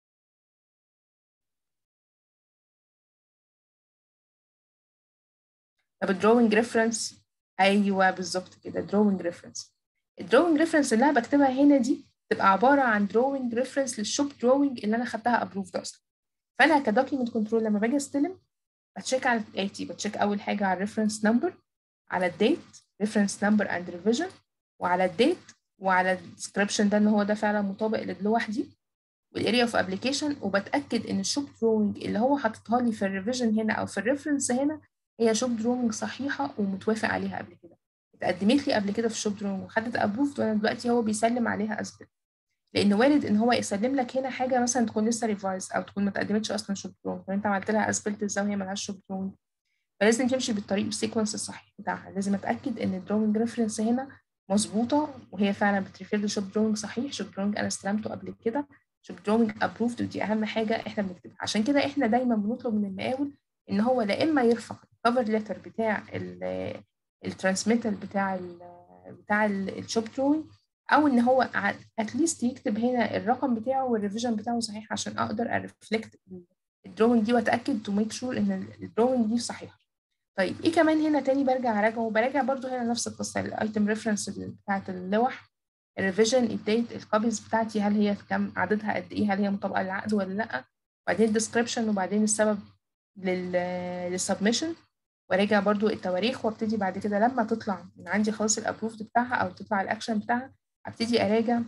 طب الدروينج ريفرنس ايوه بالظبط كده دروينج ريفرنس الدروينج ريفرنس اللي انا بكتبها هنا دي تبقى عباره عن دروينج ريفرنس للشوب دروينج اللي انا خدتها ابروفد اصلا فانا كدوكيمنت كنترول لما باجي استلم بتشيك على الاتي بتشيك اول حاجه على الريفرنس نمبر على الديت ريفرنس نمبر اند ريفيجن وعلى الديت وعلى الديسكربشن ده ان هو ده فعلا مطابق للوح دي والاريا اوف ابلكيشن وبتاكد ان الشوب دروينج اللي هو حاططها لي في الريفيجن هنا او في الريفرنس هنا هي شوب دروينج صحيحه ومتوافق عليها قبل كده اتقدمت لي قبل كده في الشوب دروينج وخدت ابروفد وانا دلوقتي هو بيسلم عليها اثبت لان وارد ان هو يسلم لك هنا حاجه مثلا تكون لسه ريفايز او تكون ما اتقدمتش اصلا شوب دروينج وانت عملت لها اثبت الزاويه مالهاش شوب دروينج فلازم تمشي بالطريق بالسيكونس الصحيح بتاعها لازم اتاكد ان الدروينج ريفرنس هنا مظبوطه وهي فعلا بتريفير لشوب دروينج صحيح شوب دروينج انا استلمته قبل كده شوب دروينج ابروفد ودي اهم حاجه احنا بنكتبها عشان كده احنا دايما بنطلب من المقاول ان هو لا اما يرفع الكفر ليتر بتاع الترانسميتر بتاع ال بتاع الشوب دروينج او ان هو اتليست يكتب هنا الرقم بتاعه والريفيجن بتاعه صحيح عشان اقدر ارفلكت الدروينج دي واتاكد تو ميك شور ان الدروينج دي صحيحه طيب ايه كمان هنا تاني برجع اراجعه براجع برضو هنا نفس القصه الايتم ريفرنس بتاعت اللوح الريفيجن الديت الكوبيز بتاعتي هل هي كم عددها قد ايه هل هي مطابقه للعقد ولا لا وبعدين الديسكربشن وبعدين السبب لل للسبمشن وراجع برضو التواريخ وابتدي بعد كده لما تطلع من عندي خلاص الابروفد بتاعها او تطلع الاكشن بتاعها ابتدي اراجع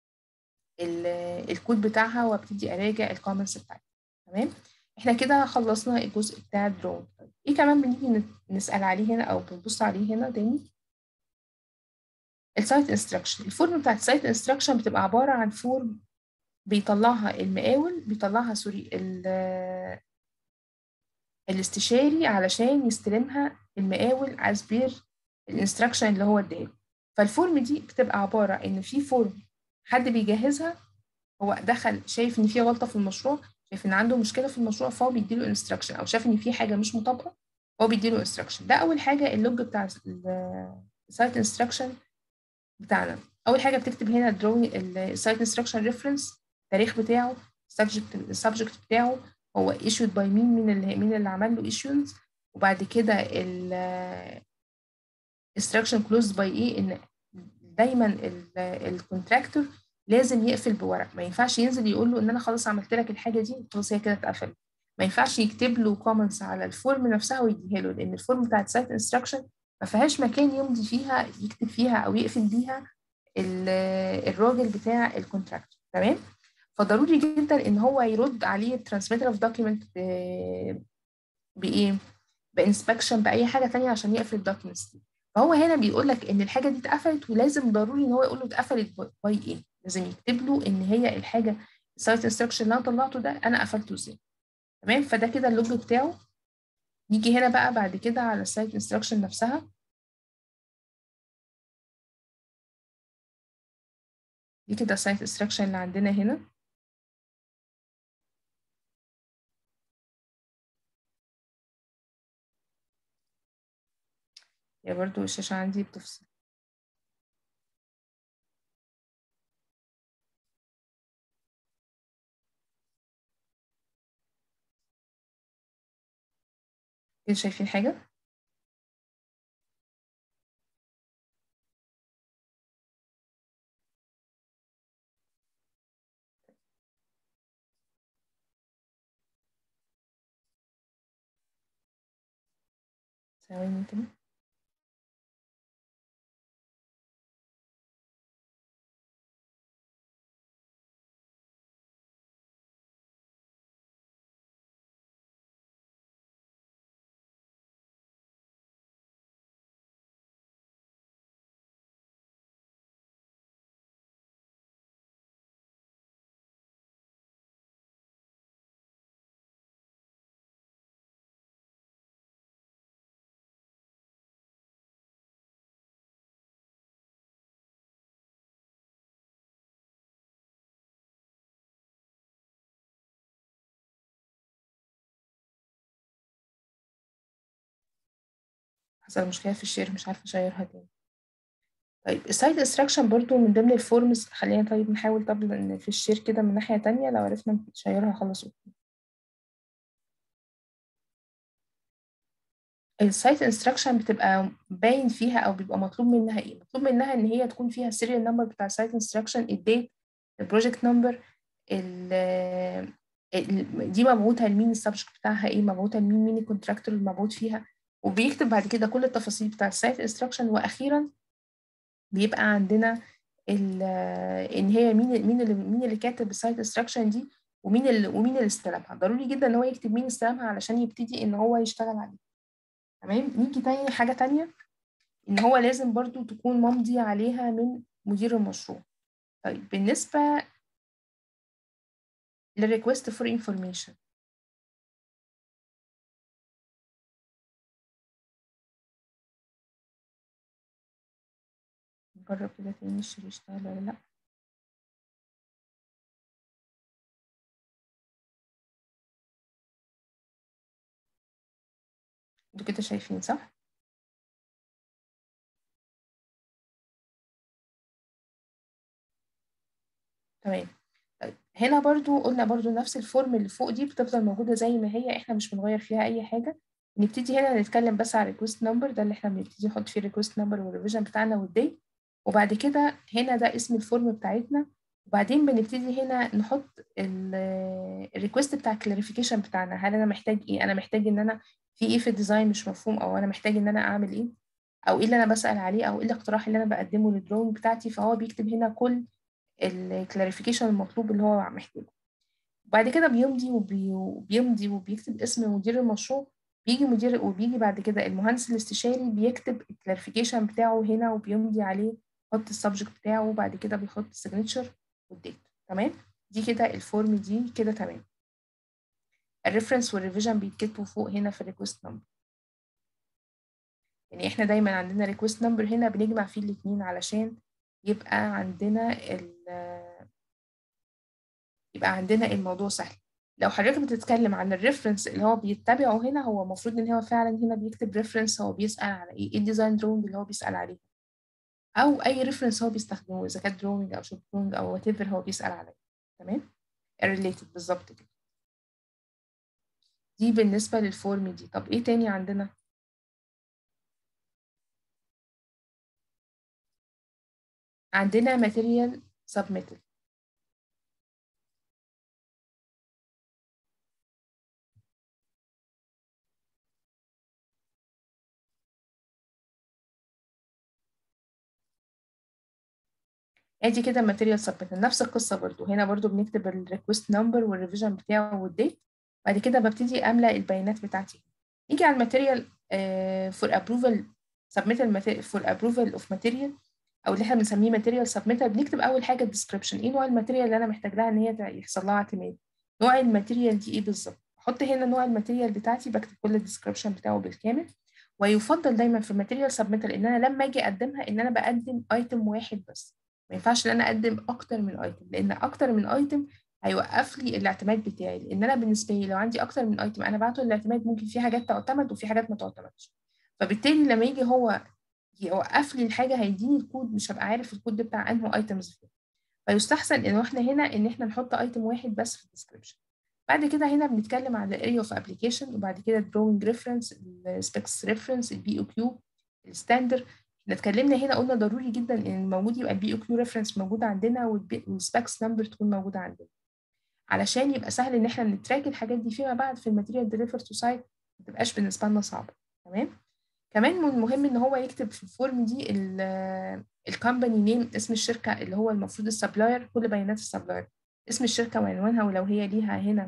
الكود بتاعها وابتدي اراجع الكومنتس بتاعتها تمام احنا كده خلصنا الجزء بتاع الدرون ايه كمان بنيجي نسال عليه هنا او بنبص عليه هنا تاني السايت انستراكشن الفورم بتاعت السايت انستراكشن بتبقى عباره عن فورم بيطلعها المقاول بيطلعها سوري الاستشاري علشان يستلمها المقاول از بير الانستراكشن اللي هو اداها فالفورم دي بتبقى عباره ان في فورم حد بيجهزها هو دخل شايف ان في غلطه في المشروع شايف ان عنده مشكله في المشروع فهو بيديله انستراكشن او شاف ان في حاجه مش مطابقه هو بيديله انستراكشن ده اول حاجه اللوج بتاع السايت انستراكشن بتاعنا اول حاجه بتكتب هنا الدروينج السايت انستراكشن ريفرنس التاريخ بتاعه السبجكت السبجكت بتاعه هو issued by مين مين اللي مين اللي عمل له issuance وبعد كده ال instruction closed by ايه ان دايما الكونتراكتور لازم يقفل بورق ما ينفعش ينزل يقول له ان انا خلاص عملت لك الحاجه دي خلاص هي كده اتقفلت ما ينفعش يكتب له كومنتس على الفورم نفسها ويديها له لان الفورم بتاعت سايت انستراكشن ما فيهاش مكان يمضي فيها يكتب فيها او يقفل بيها الراجل بتاع الكونتراكتور تمام فضروري جدا ان هو يرد عليه الترانسميتر اوف دوكيمنت بايه بانسبكشن باي حاجه تانية عشان يقفل الدوكيومنتس دي فهو هنا بيقول لك ان الحاجه دي اتقفلت ولازم ضروري ان هو يقول له اتقفلت باي ايه لازم يكتب له ان هي الحاجه السايت انستراكشن اللي انا طلعته ده انا قفلته ازاي تمام فده كده اللوج بتاعه نيجي هنا بقى بعد كده على السايت انستراكشن نفسها دي كده السايت انستراكشن اللي عندنا هنا يا برضو الشاشة عندي بتفصل كده شايفين حاجة؟ ثواني كده حصل مشكلة في الشير مش عارفة أشيرها تاني طيب السايت انستراكشن برضو من ضمن الفورمز خلينا طيب نحاول طب ان في الشير كده من ناحية تانية لو عرفنا نشيرها خلاص اوكي السايت انستراكشن بتبقى باين فيها او بيبقى مطلوب منها ايه مطلوب منها ان هي تكون فيها السيريال نمبر بتاع السايت انستراكشن الديت البروجكت نمبر دي مبعوثه لمين السبجكت بتاعها ايه مبعوثه لمين مين الكونتراكتور المبعوث فيها وبيكتب بعد كده كل التفاصيل بتاع السايت انستراكشن واخيرا بيبقى عندنا ان هي مين مين اللي مين اللي كاتب السايت انستراكشن دي ومين اللي ومين اللي استلمها ضروري جدا ان هو يكتب مين استلمها علشان يبتدي ان هو يشتغل عليها تمام نيجي تاني حاجه تانية ان هو لازم برضو تكون ممضي عليها من مدير المشروع طيب بالنسبه للريكوست فور انفورميشن نجرب كده تاني الشير يشتغل ولا لأ انتوا كده شايفين صح تمام طيب هنا برضو قلنا برضو نفس الفورم اللي فوق دي بتفضل موجودة زي ما هي احنا مش بنغير فيها أي حاجة نبتدي هنا نتكلم بس على request number ده اللي احنا بنبتدي نحط فيه request number والريفيجن بتاعنا والديت وبعد كده هنا ده اسم الفورم بتاعتنا وبعدين بنبتدي هنا نحط الريكوست بتاع الكلاريفيكيشن بتاعنا هل انا محتاج ايه انا محتاج ان انا في ايه في الديزاين مش مفهوم او انا محتاج ان انا اعمل ايه او ايه اللي انا بسأل عليه او ايه الاقتراح اللي انا بقدمه للدروينج بتاعتي فهو بيكتب هنا كل الكلاريفيكيشن المطلوب اللي هو محتاجه بعد كده بيمضي وبي... وبيمضي وبيكتب اسم مدير المشروع بيجي مدير وبيجي بعد كده المهندس الاستشاري بيكتب الكلاريفيكيشن بتاعه هنا وبيمضي عليه يحط السبجكت بتاعه وبعد كده بيحط السيجنتشر والديت تمام دي كده الفورم دي كده تمام الريفرنس والريفيجن بيتكتبوا فوق هنا في الريكوست نمبر يعني احنا دايما عندنا ريكوست نمبر هنا بنجمع فيه الاثنين علشان يبقى عندنا ال يبقى عندنا الموضوع سهل لو حضرتك بتتكلم عن الريفرنس اللي هو بيتبعه هنا هو المفروض ان هو فعلا هنا بيكتب ريفرنس هو بيسأل على ايه ايه الديزاين دروينج اللي هو بيسأل عليه او اي ريفرنس هو بيستخدمه اذا كان دروينج او شوب دروينج او وات ايفر هو بيسأل عليه تمام ريليتد بالظبط كده دي بالنسبة للفورم دي طب ايه تاني عندنا عندنا material submitted ادي كده material submitted نفس القصة برضو هنا برضو بنكتب الريكوست نمبر والريفيجن بتاعه والديت بعد كده ببتدي املأ البيانات بتاعتي نيجي على الماتيريال فور ابروفال submittal for approval of material او اللي احنا بنسميه ماتيريال سبميتال بنكتب اول حاجه الديسكربشن ايه نوع الماتيريال اللي انا محتاج لها ان هي يحصل لها اعتماد نوع الماتيريال دي ايه بالظبط احط هنا نوع الماتيريال بتاعتي بكتب كل الديسكربشن بتاعه بالكامل ويفضل دايما في الماتيريال سبميتال ان انا لما اجي اقدمها ان انا بقدم ايتم واحد بس ما ينفعش ان انا اقدم اكتر من ايتم لان اكتر من ايتم هيوقف لي الاعتماد بتاعي لان انا بالنسبه لي لو عندي اكتر من ايتم انا بعته الاعتماد ممكن في حاجات تعتمد وفي حاجات ما تعتمدش فبالتالي لما يجي هو يوقف لي الحاجه هيديني الكود مش هبقى عارف الكود ده بتاع انه ايتمز فيه فيستحسن ان احنا هنا ان احنا نحط ايتم واحد بس في الديسكربشن بعد كده هنا بنتكلم على الاريا اوف ابلكيشن وبعد كده الدروينج ريفرنس السبيكس ريفرنس البي او كيو الستاندر احنا اتكلمنا هنا قلنا ضروري جدا ان الموجود يبقى البي او كيو ريفرنس موجود عندنا والسبيكس نمبر تكون موجوده عندنا علشان يبقى سهل ان احنا نتراك الحاجات دي فيما بعد في الماتيريال ديليفر تو سايت ما تبقاش بالنسبه لنا صعبه تمام كمان من المهم ان هو يكتب في الفورم دي الكومباني نيم اسم الشركه اللي هو المفروض السبلاير كل بيانات السبلاير اسم الشركه وعنوانها ولو هي ليها هنا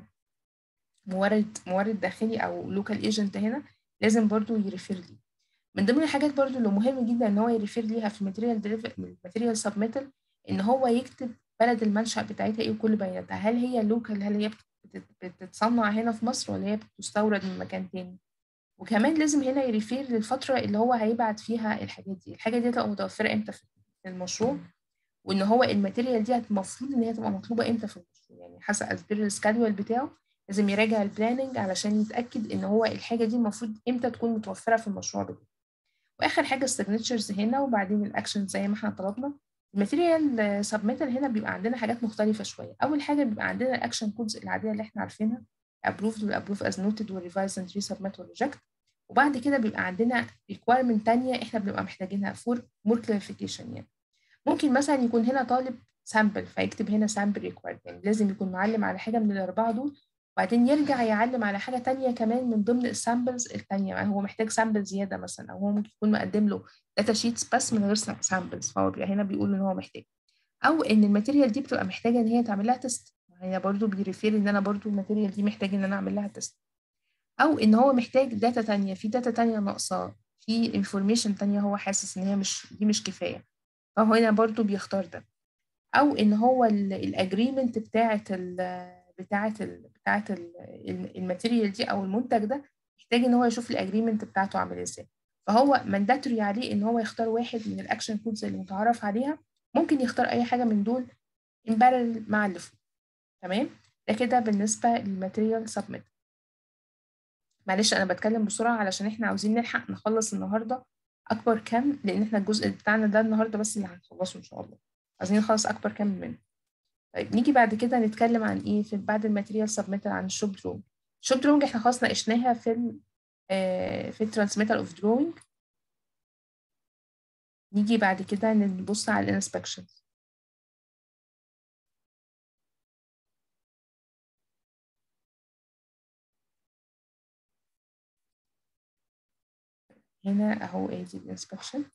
مورد مورد داخلي او لوكال ايجنت هنا لازم برضو يريفير لي من ضمن الحاجات برضو اللي مهم جدا ان هو يريفير ليها في الماتيريال الماتيريال سبميتال ان هو يكتب بلد المنشأ بتاعتها ايه وكل بياناتها هل هي لوكال هل هي بتتصنع هنا في مصر ولا هي بتستورد من مكان تاني وكمان لازم هنا يريفير للفترة اللي هو هيبعت فيها الحاجات دي الحاجة دي هتبقى متوفرة امتى في المشروع وان هو الماتيريال دي المفروض ان هي تبقى مطلوبة امتى في المشروع يعني حسب اسبير السكادول بتاعه لازم يراجع البلاننج علشان يتأكد ان هو الحاجة دي المفروض امتى تكون متوفرة في المشروع بتاعه واخر حاجة السيجنتشرز هنا وبعدين الاكشن زي ما احنا طلبنا الماتيريال سبميتال هنا بيبقى عندنا حاجات مختلفة شوية أول حاجة بيبقى عندنا الأكشن كودز العادية اللي احنا عارفينها approved والapprove as noted والrevise and resubmit والreject وبعد كده بيبقى عندنا requirement تانية احنا بنبقى محتاجينها for more clarification يعني ممكن مثلا يكون هنا طالب sample فيكتب هنا sample required يعني لازم يكون معلم على حاجة من الأربعة دول وبعدين يرجع يعلم على حاجة تانية كمان من ضمن السامبلز التانية يعني هو محتاج سامبل زيادة مثلا أو هو ممكن يكون مقدم له داتا شيتس بس من غير سامبلز فهو بيبقى هنا بيقول إن هو محتاج أو إن الماتيريال دي بتبقى محتاجة إن هي تعمل لها تيست هنا برضو بيريفير إن أنا برضو الماتيريال دي محتاج إن أنا أعمل لها تيست أو إن هو محتاج داتا تانية في داتا تانية ناقصاه في انفورميشن تانية هو حاسس إن هي مش دي مش كفاية فهو هنا برضو بيختار ده أو إن هو الأجريمنت بتاعة ال بتاعة ال بتاعة الماتيريال دي او المنتج ده محتاج ان هو يشوف الاجريمنت بتاعته عامل ازاي فهو مانداتوري عليه ان هو يختار واحد من الاكشن كودز اللي متعارف عليها ممكن يختار اي حاجه من دول امبارل مع اللي فوق تمام ده كده بالنسبه للماتيريال سبميت معلش انا بتكلم بسرعه علشان احنا عاوزين نلحق نخلص النهارده اكبر كم لان احنا الجزء بتاعنا ده النهارده بس اللي هنخلصه ان شاء الله عايزين نخلص اكبر كم منه طيب نيجي بعد كده نتكلم عن ايه في بعد الماتيريال سبميتال عن الشوب دروينج الشوب دروينج احنا خلاص ناقشناها في ال آه في الترانسميتال اوف دروينج نيجي بعد كده نبص على الانسبكشن هنا اهو ادي الانسبكشن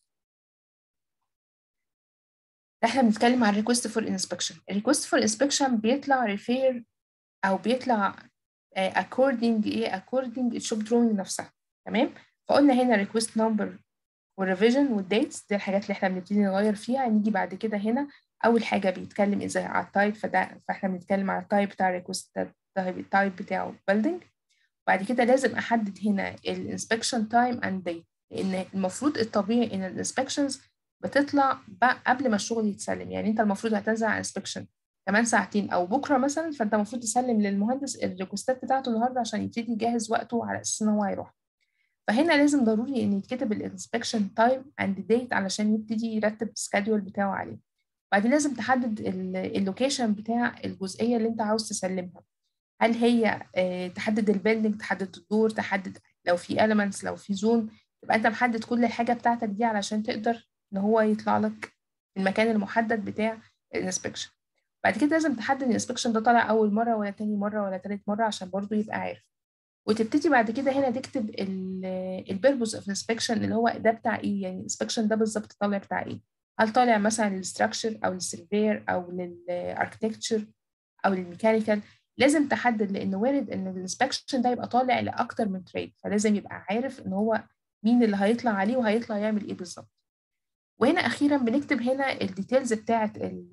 احنا بنتكلم عن ريكوست فور انسبكشن الريكوست فور انسبكشن بيطلع ريفير او بيطلع according ايه according الشوب دروينج نفسها تمام فقلنا هنا ريكوست نمبر والريفيجن والديتس دي الحاجات اللي احنا بنبتدي نغير فيها نيجي بعد كده هنا اول حاجه بيتكلم ازاي على التايب فده فاحنا بنتكلم على التايب بتاع الريكوست التايب بتاعه building بعد كده لازم احدد هنا الانسبكشن تايم اند ديت لان المفروض الطبيعي ان الانسبكشنز بتطلع قبل ما الشغل يتسلم يعني انت المفروض هتنزل على انسبكشن كمان ساعتين او بكره مثلا فانت المفروض تسلم للمهندس الريكوستات بتاعته النهارده عشان يبتدي يجهز وقته على اساس ان هو هيروح فهنا لازم ضروري ان يتكتب الانسبكشن تايم اند ديت علشان يبتدي يرتب السكادول بتاعه عليه بعدين لازم تحدد اللوكيشن بتاع الجزئيه اللي انت عاوز تسلمها هل هي اه تحدد البيلدنج تحدد الدور تحدد لو في elements لو في زون تبقى انت محدد كل الحاجه بتاعتك دي علشان تقدر ان هو يطلع لك المكان المحدد بتاع الانسبكشن بعد كده لازم تحدد الانسبكشن ده طالع اول مره ولا تاني مره ولا تالت مره عشان برضو يبقى عارف وتبتدي بعد كده هنا تكتب البيربوز اوف انسبكشن اللي هو ده بتاع ايه يعني الانسبكشن ده بالظبط طالع بتاع ايه هل طالع مثلا للستراكشر او للسيرفير او للاركتكتشر او للميكانيكال لازم تحدد لان وارد ان الانسبكشن ده يبقى طالع لاكتر من تريد فلازم يبقى عارف ان هو مين اللي هيطلع عليه وهيطلع يعمل ايه بالظبط وهنا اخيرا بنكتب هنا الديتيلز بتاعه ال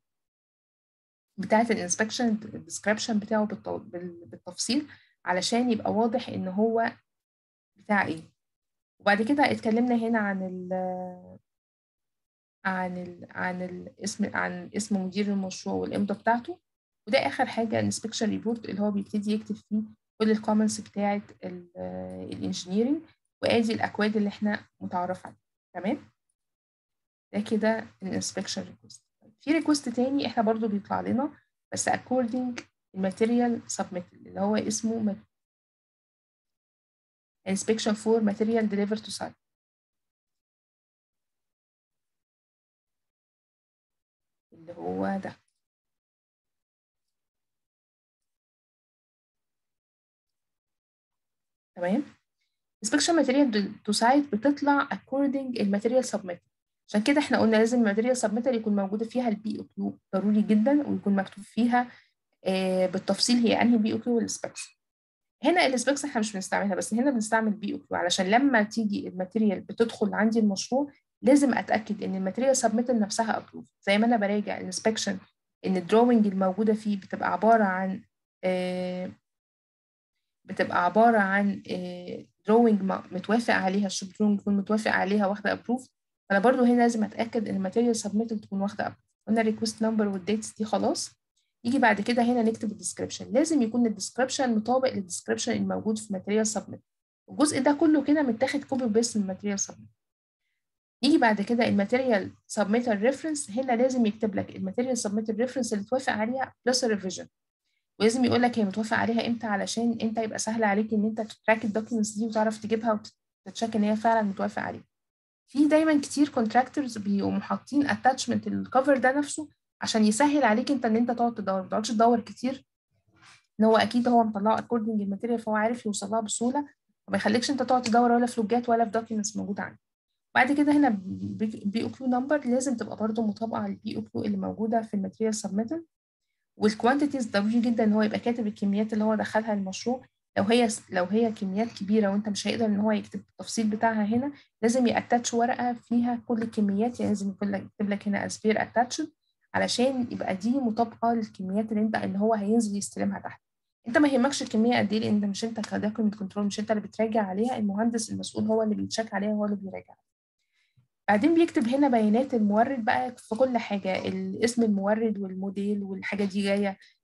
بتاعه الانسبكشن الديسكريبشن بتاعه بالتفصيل علشان يبقى واضح ان هو بتاع ايه وبعد كده اتكلمنا هنا عن ال عن ال عن الاسم عن اسم مدير المشروع والامضه بتاعته وده اخر حاجه الانسبكشن ريبورت اللي هو بيبتدي يكتب فيه كل الكومنتس بتاعه الانجينيرنج وادي الاكواد اللي احنا متعرف عليها تمام ده كده الانسبكشن ريكوست في ريكوست تاني احنا برضو بيطلع لنا بس according الماتيريال submitted اللي هو اسمه inspection for material delivered to site اللي هو ده تمام inspection material to site بتطلع according الماتيريال submitted عشان كده احنا قلنا لازم الماتيريال سبميتال يكون موجوده فيها البي او كيو ضروري جدا ويكون مكتوب فيها آه بالتفصيل هي انهي بي او كيو والسبيكس هنا السبيكس احنا مش بنستعملها بس هنا بنستعمل بي او كيو علشان لما تيجي الماتيريال بتدخل عندي المشروع لازم اتاكد ان الماتيريال سبميتال نفسها ابروف زي ما انا براجع الانسبكشن ان الدروينج الموجوده فيه بتبقى عباره عن آه بتبقى عباره عن دروينج متوافق عليها الشوب دروينج يكون متوافق عليها واخده ابروف فانا برضو هنا لازم اتاكد ان الماتيريال سبميتد تكون واخده ابروف قلنا الريكوست نمبر والديتس دي خلاص يجي بعد كده هنا نكتب الديسكربشن لازم يكون الديسكربشن مطابق للديسكربشن الموجود في ماتيريال سبميت الجزء ده كله كده متاخد كوبي بيست من الماتيريال سبميت يجي بعد كده الماتيريال سبميتال ريفرنس هنا لازم يكتب لك الماتيريال سبميتال ريفرنس اللي توافق عليها بلس الريفيجن ولازم يقول لك هي متوافق عليها امتى علشان انت يبقى سهل عليك ان انت تتراك الدوكيومنتس دي وتعرف تجيبها وتتشيك ان هي فعلا متوافق عليها في دايما كتير كونتراكتورز بيقوموا حاطين اتاتشمنت الكفر ده نفسه عشان يسهل عليك انت ان انت تقعد تدور ما تقعدش تدور كتير ان هو اكيد هو مطلعه اكوردنج الماتيريال فهو عارف يوصل لها بسهوله وما يخليكش انت تقعد تدور ولا في لوجات ولا في دوكيومنتس موجوده عندك بعد كده هنا بي او كيو نمبر لازم تبقى برضه مطابقه على البي او كيو اللي موجوده في الماتيريال سبميتال والكوانتيتيز ضروري جدا ان هو يبقى كاتب الكميات اللي هو دخلها المشروع لو هي لو هي كميات كبيره وانت مش هيقدر ان هو يكتب التفصيل بتاعها هنا لازم ياتاتش ورقه فيها كل الكميات يعني لازم يكون لك يكتب لك هنا اسبير اتاتشد علشان يبقى دي مطابقه للكميات اللي انت اللي هو هينزل يستلمها تحت انت ما يهمكش الكميه قد ايه لان انت مش انت كدوكيمنت كنترول مش انت اللي بتراجع عليها المهندس المسؤول هو اللي بيتشيك عليها هو اللي بيراجع بعدين بيكتب هنا بيانات المورد بقى في كل حاجه الاسم المورد والموديل والحاجه دي جايه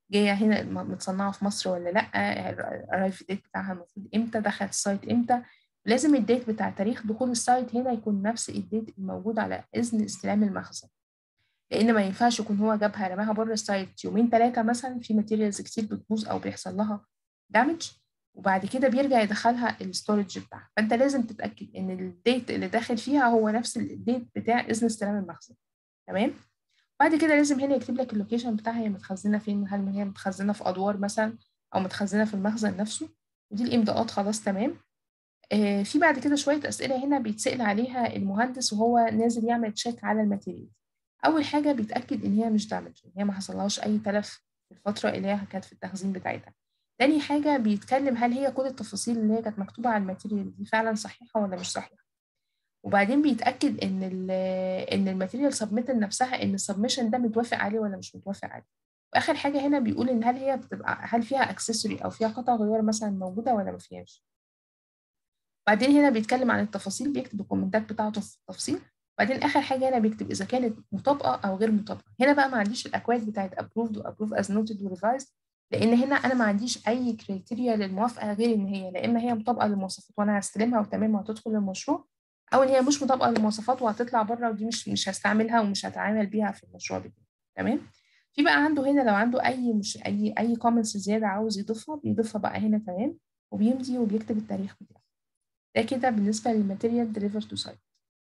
جايه هنا متصنعه في مصر ولا لا الرايف ديت بتاعها المفروض امتى دخل السايت امتى لازم الديت بتاع تاريخ دخول السايت هنا يكون نفس الديت الموجود على اذن استلام المخزن لان ما ينفعش يكون هو جابها رماها بره السايت يومين ثلاثه مثلا في ماتيريالز كتير بتبوظ او بيحصل لها دامج وبعد كده بيرجع يدخلها الستورج بتاعها فانت لازم تتاكد ان الديت اللي داخل فيها هو نفس الديت بتاع اذن استلام المخزن تمام بعد كده لازم هنا يكتب لك اللوكيشن بتاعها هي متخزنه فين هل هي متخزنه في ادوار مثلا او متخزنه في المخزن نفسه ودي الامضاءات خلاص تمام آه في بعد كده شويه اسئله هنا بيتسال عليها المهندس وهو نازل يعمل تشيك على الماتيريال اول حاجه بيتاكد ان هي مش دامج ان هي ما حصلهاش اي تلف في الفتره اللي هي كانت في التخزين بتاعتها تاني حاجه بيتكلم هل هي كل التفاصيل اللي هي كانت مكتوبه على الماتيريال دي فعلا صحيحه ولا مش صحيحه وبعدين بيتاكد ان ال ان الماتيريال سبميتد نفسها ان السبمشن ده متوافق عليه ولا مش متوافق عليه واخر حاجه هنا بيقول ان هل هي بتبقى هل فيها اكسسوري او فيها قطع غيار مثلا موجوده ولا ما فيهاش بعدين هنا بيتكلم عن التفاصيل بيكتب الكومنتات بتاعته في التفصيل بعدين اخر حاجه هنا بيكتب اذا كانت مطابقه او غير مطابقه هنا بقى ما عنديش الاكواد بتاعت ابروفد وابروف از نوتد وريفايزد لان هنا انا ما عنديش اي كريتيريا للموافقه غير ان هي لا اما هي مطابقه للمواصفات وانا هستلمها وتمام وهتدخل المشروع او ان هي مش مطابقه للمواصفات وهتطلع بره ودي مش مش هستعملها ومش هتعامل بيها في المشروع بتاعي تمام في بقى عنده هنا لو عنده اي مش اي اي كومنتس زياده عاوز يضيفها بيضيفها بقى هنا تمام وبيمضي وبيكتب التاريخ بتاعه ده كده بالنسبه للماتيريال ديليفر تو سايت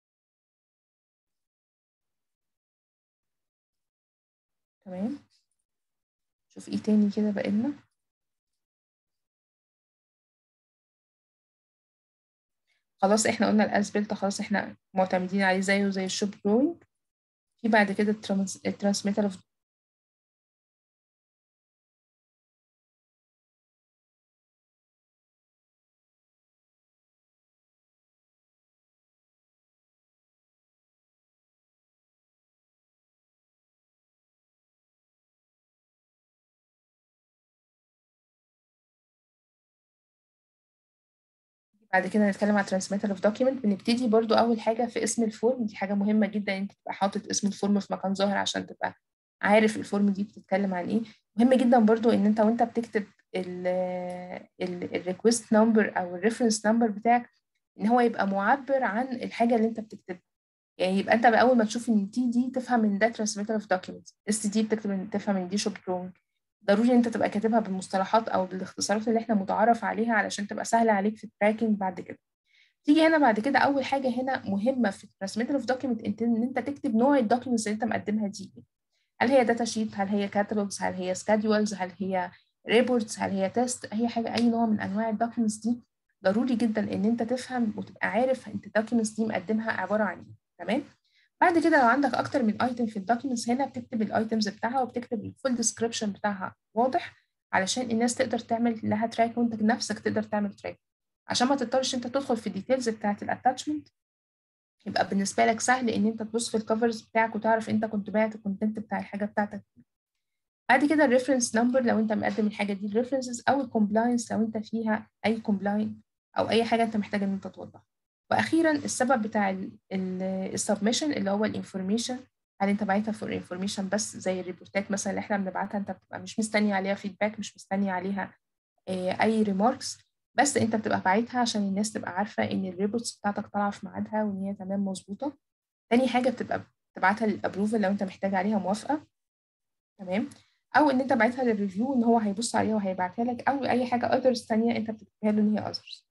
تمام شوف ايه تاني كده بقالنا خلاص احنا قلنا الاسبلت خلاص احنا معتمدين عليه زيه زي الشوب جروينج في بعد كده الترانسميتر اوف بعد كده نتكلم على ترانسميتر اوف دوكيمنت بنبتدي برضو اول حاجه في اسم الفورم دي حاجه مهمه جدا انت تبقى حاطط اسم الفورم في مكان ظاهر عشان تبقى عارف الفورم دي بتتكلم عن ايه مهم جدا برضو ان انت وانت بتكتب الريكوست نمبر او الريفرنس نمبر بتاعك ان هو يبقى معبر عن الحاجه اللي انت بتكتبها يعني يبقى انت اول ما تشوف ان تي دي تفهم ان ده ترانسميتر اوف دوكيمنت اس دي بتكتب ان تفهم ان دي شوب دروينج ضروري انت تبقى كاتبها بالمصطلحات او بالاختصارات اللي احنا متعارف عليها علشان تبقى سهله عليك في التراكنج بعد كده تيجي هنا بعد كده اول حاجه هنا مهمه في الترانسميتر اوف دوكيمنت انت ان انت تكتب نوع الدوكيومنتس اللي انت مقدمها دي هل هي داتا شيت هل هي كاتالوجز هل هي سكادولز هل هي ريبورتس هل هي تيست اي حاجه اي نوع من انواع الدوكيومنتس دي ضروري جدا ان انت تفهم وتبقى عارف انت الدوكيومنتس دي مقدمها عباره عن ايه تمام بعد كده لو عندك اكتر من ايتم في الدوكيومنتس هنا بتكتب الايتمز بتاعها وبتكتب الفول ديسكريبشن بتاعها واضح علشان الناس تقدر تعمل لها تراك وانت نفسك تقدر تعمل تراك عشان ما تضطرش انت تدخل في الديتيلز بتاعت الاتاتشمنت يبقى بالنسبه لك سهل ان انت تبص في الكفرز بتاعك وتعرف انت كنت باعت الكونتنت بتاع الحاجه بتاعتك بعد كده الريفرنس نمبر لو انت مقدم الحاجه دي الريفرنسز او الكومبلاينس لو انت فيها اي كومبلاين او اي حاجه انت محتاج ان انت توضحها واخيرا السبب بتاع السبمشن اللي هو الانفورميشن هل انت باعتها فور انفورميشن بس زي الريبورتات مثلا اللي احنا بنبعتها انت بتبقى مش مستني عليها فيدباك مش مستني عليها اي ريماركس بس انت بتبقى باعتها عشان الناس تبقى عارفه ان الريبورتس بتاعتك طالعه في ميعادها وان هي تمام مظبوطه تاني حاجه بتبقى بتبعتها للابروفل لو انت محتاج عليها موافقه تمام او ان انت باعتها للريفيو ان هو هيبص عليها وهيبعتها لك او اي حاجه اذرز تانية انت بتكتبها له ان هي اذرز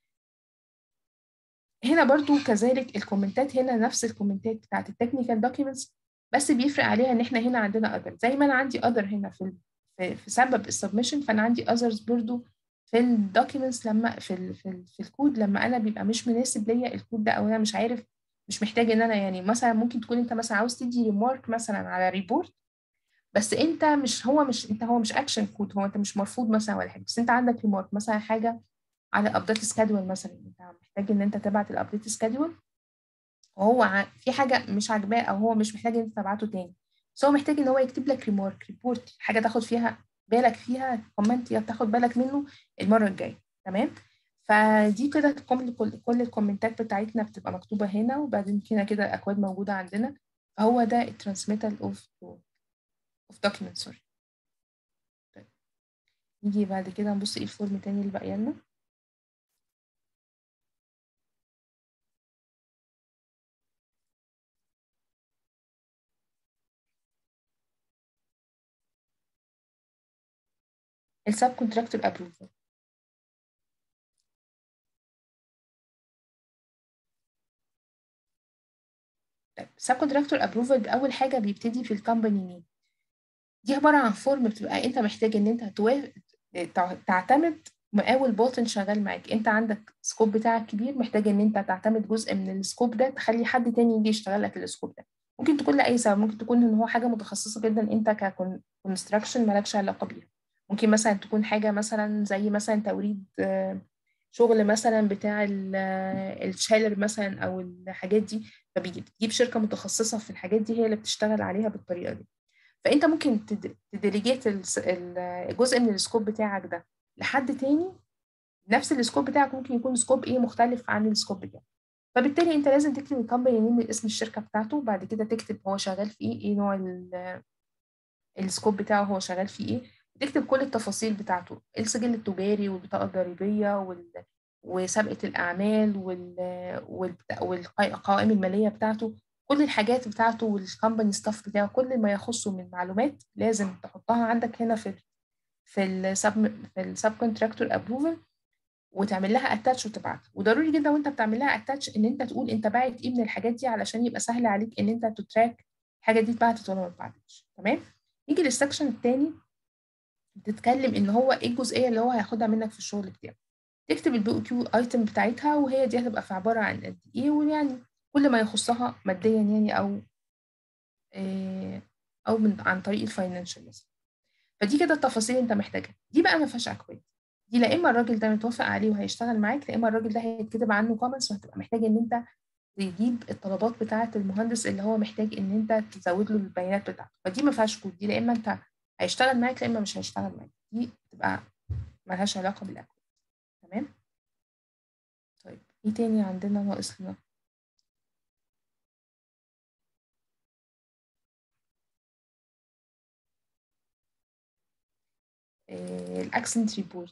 هنا برضو كذلك الكومنتات هنا نفس الكومنتات بتاعت التكنيكال دوكيومنتس بس بيفرق عليها ان احنا هنا عندنا اذر زي ما انا عندي اذر هنا في في, في سبب السبمشن فانا عندي اذرز برضو في الدوكيومنتس لما في ال في, ال في الكود لما انا بيبقى مش مناسب ليا الكود ده او انا مش عارف مش محتاج ان انا يعني مثلا ممكن تكون انت مثلا عاوز تدي ريمارك مثلا على ريبورت بس انت مش هو مش انت هو مش اكشن كود هو انت مش مرفوض مثلا ولا حاجه بس انت عندك ريمارك مثلا حاجه على ابديت سكادول مثلا انت محتاج ان انت تبعت الابديت سكادول وهو في حاجه مش عاجباه او هو مش محتاج ان انت تبعته تاني بس هو محتاج ان هو يكتب لك ريمارك ريبورت حاجه تاخد فيها بالك فيها كومنت تاخد بالك منه المره الجايه تمام فدي كده كل كل الكومنتات بتاعتنا بتبقى مكتوبه هنا وبعدين كده كده الاكواد موجوده عندنا فهو ده الترانسميتال اوف اوف دوكيمنت سوري نيجي بعد كده نبص ايه الفورم تاني اللي باقيه لنا السب كونتراكتور ابروفال سب كونتراكتور ابروفال اول حاجه بيبتدي في الكومباني نيم دي عباره عن فورم بتبقى انت محتاج ان انت توافق تعتمد مقاول باطن شغال معاك انت عندك سكوب بتاعك كبير محتاج ان انت تعتمد جزء من السكوب ده تخلي حد تاني يجي يشتغل لك السكوب ده ممكن تكون لاي سبب ممكن تكون ان هو حاجه متخصصه جدا انت ككونستراكشن مالكش علاقه بيها ممكن مثلا تكون حاجه مثلا زي مثلا توريد شغل مثلا بتاع الشالر مثلا او الحاجات دي فبتجيب شركه متخصصه في الحاجات دي هي اللي بتشتغل عليها بالطريقه دي فانت ممكن تديليجيت الجزء من السكوب بتاعك ده لحد تاني نفس السكوب بتاعك ممكن يكون سكوب ايه مختلف عن السكوب بتاعك فبالتالي انت لازم تكتب الكومباني نيم اسم الشركه بتاعته وبعد كده تكتب هو شغال في ايه ايه نوع السكوب بتاعه هو شغال في ايه تكتب كل التفاصيل بتاعته السجل التجاري والبطاقه الضريبيه وال... وسابقه الاعمال وال... وال... والقوائم الماليه بتاعته كل الحاجات بتاعته والكمباني ستاف بتاعه كل ما يخصه من معلومات لازم تحطها عندك هنا في في السب في السب كونتراكتور ابروفل وتعمل لها اتاتش وتبعت وضروري جدا وانت بتعمل لها اتاتش ان انت تقول انت باعت ايه من الحاجات دي علشان يبقى سهل عليك ان انت تتراك الحاجه دي اتبعتت ولا ما اتبعتش تمام نيجي للسكشن الثاني بتتكلم ان هو ايه الجزئيه اللي هو هياخدها منك في الشغل بتاعه تكتب البي او كيو ايتم بتاعتها وهي دي هتبقى في عباره عن قد ايه ويعني كل ما يخصها ماديا يعني او إيه او من عن طريق الفاينانشال مثلا فدي كده التفاصيل انت محتاجها دي بقى ما فيهاش اكواد دي لا اما الراجل ده متوافق عليه وهيشتغل معاك لا اما الراجل ده هيتكتب عنه كومنتس وهتبقى محتاج ان انت تجيب الطلبات بتاعه المهندس اللي هو محتاج ان انت تزود له البيانات بتاعته فدي ما فيهاش كود دي لا اما انت هيشتغل معاك لا اما مش هيشتغل معاك دي تبقى ملهاش علاقه بالاكواد تمام طيب ايه تاني عندنا ناقص لنا الاكسنت ريبورت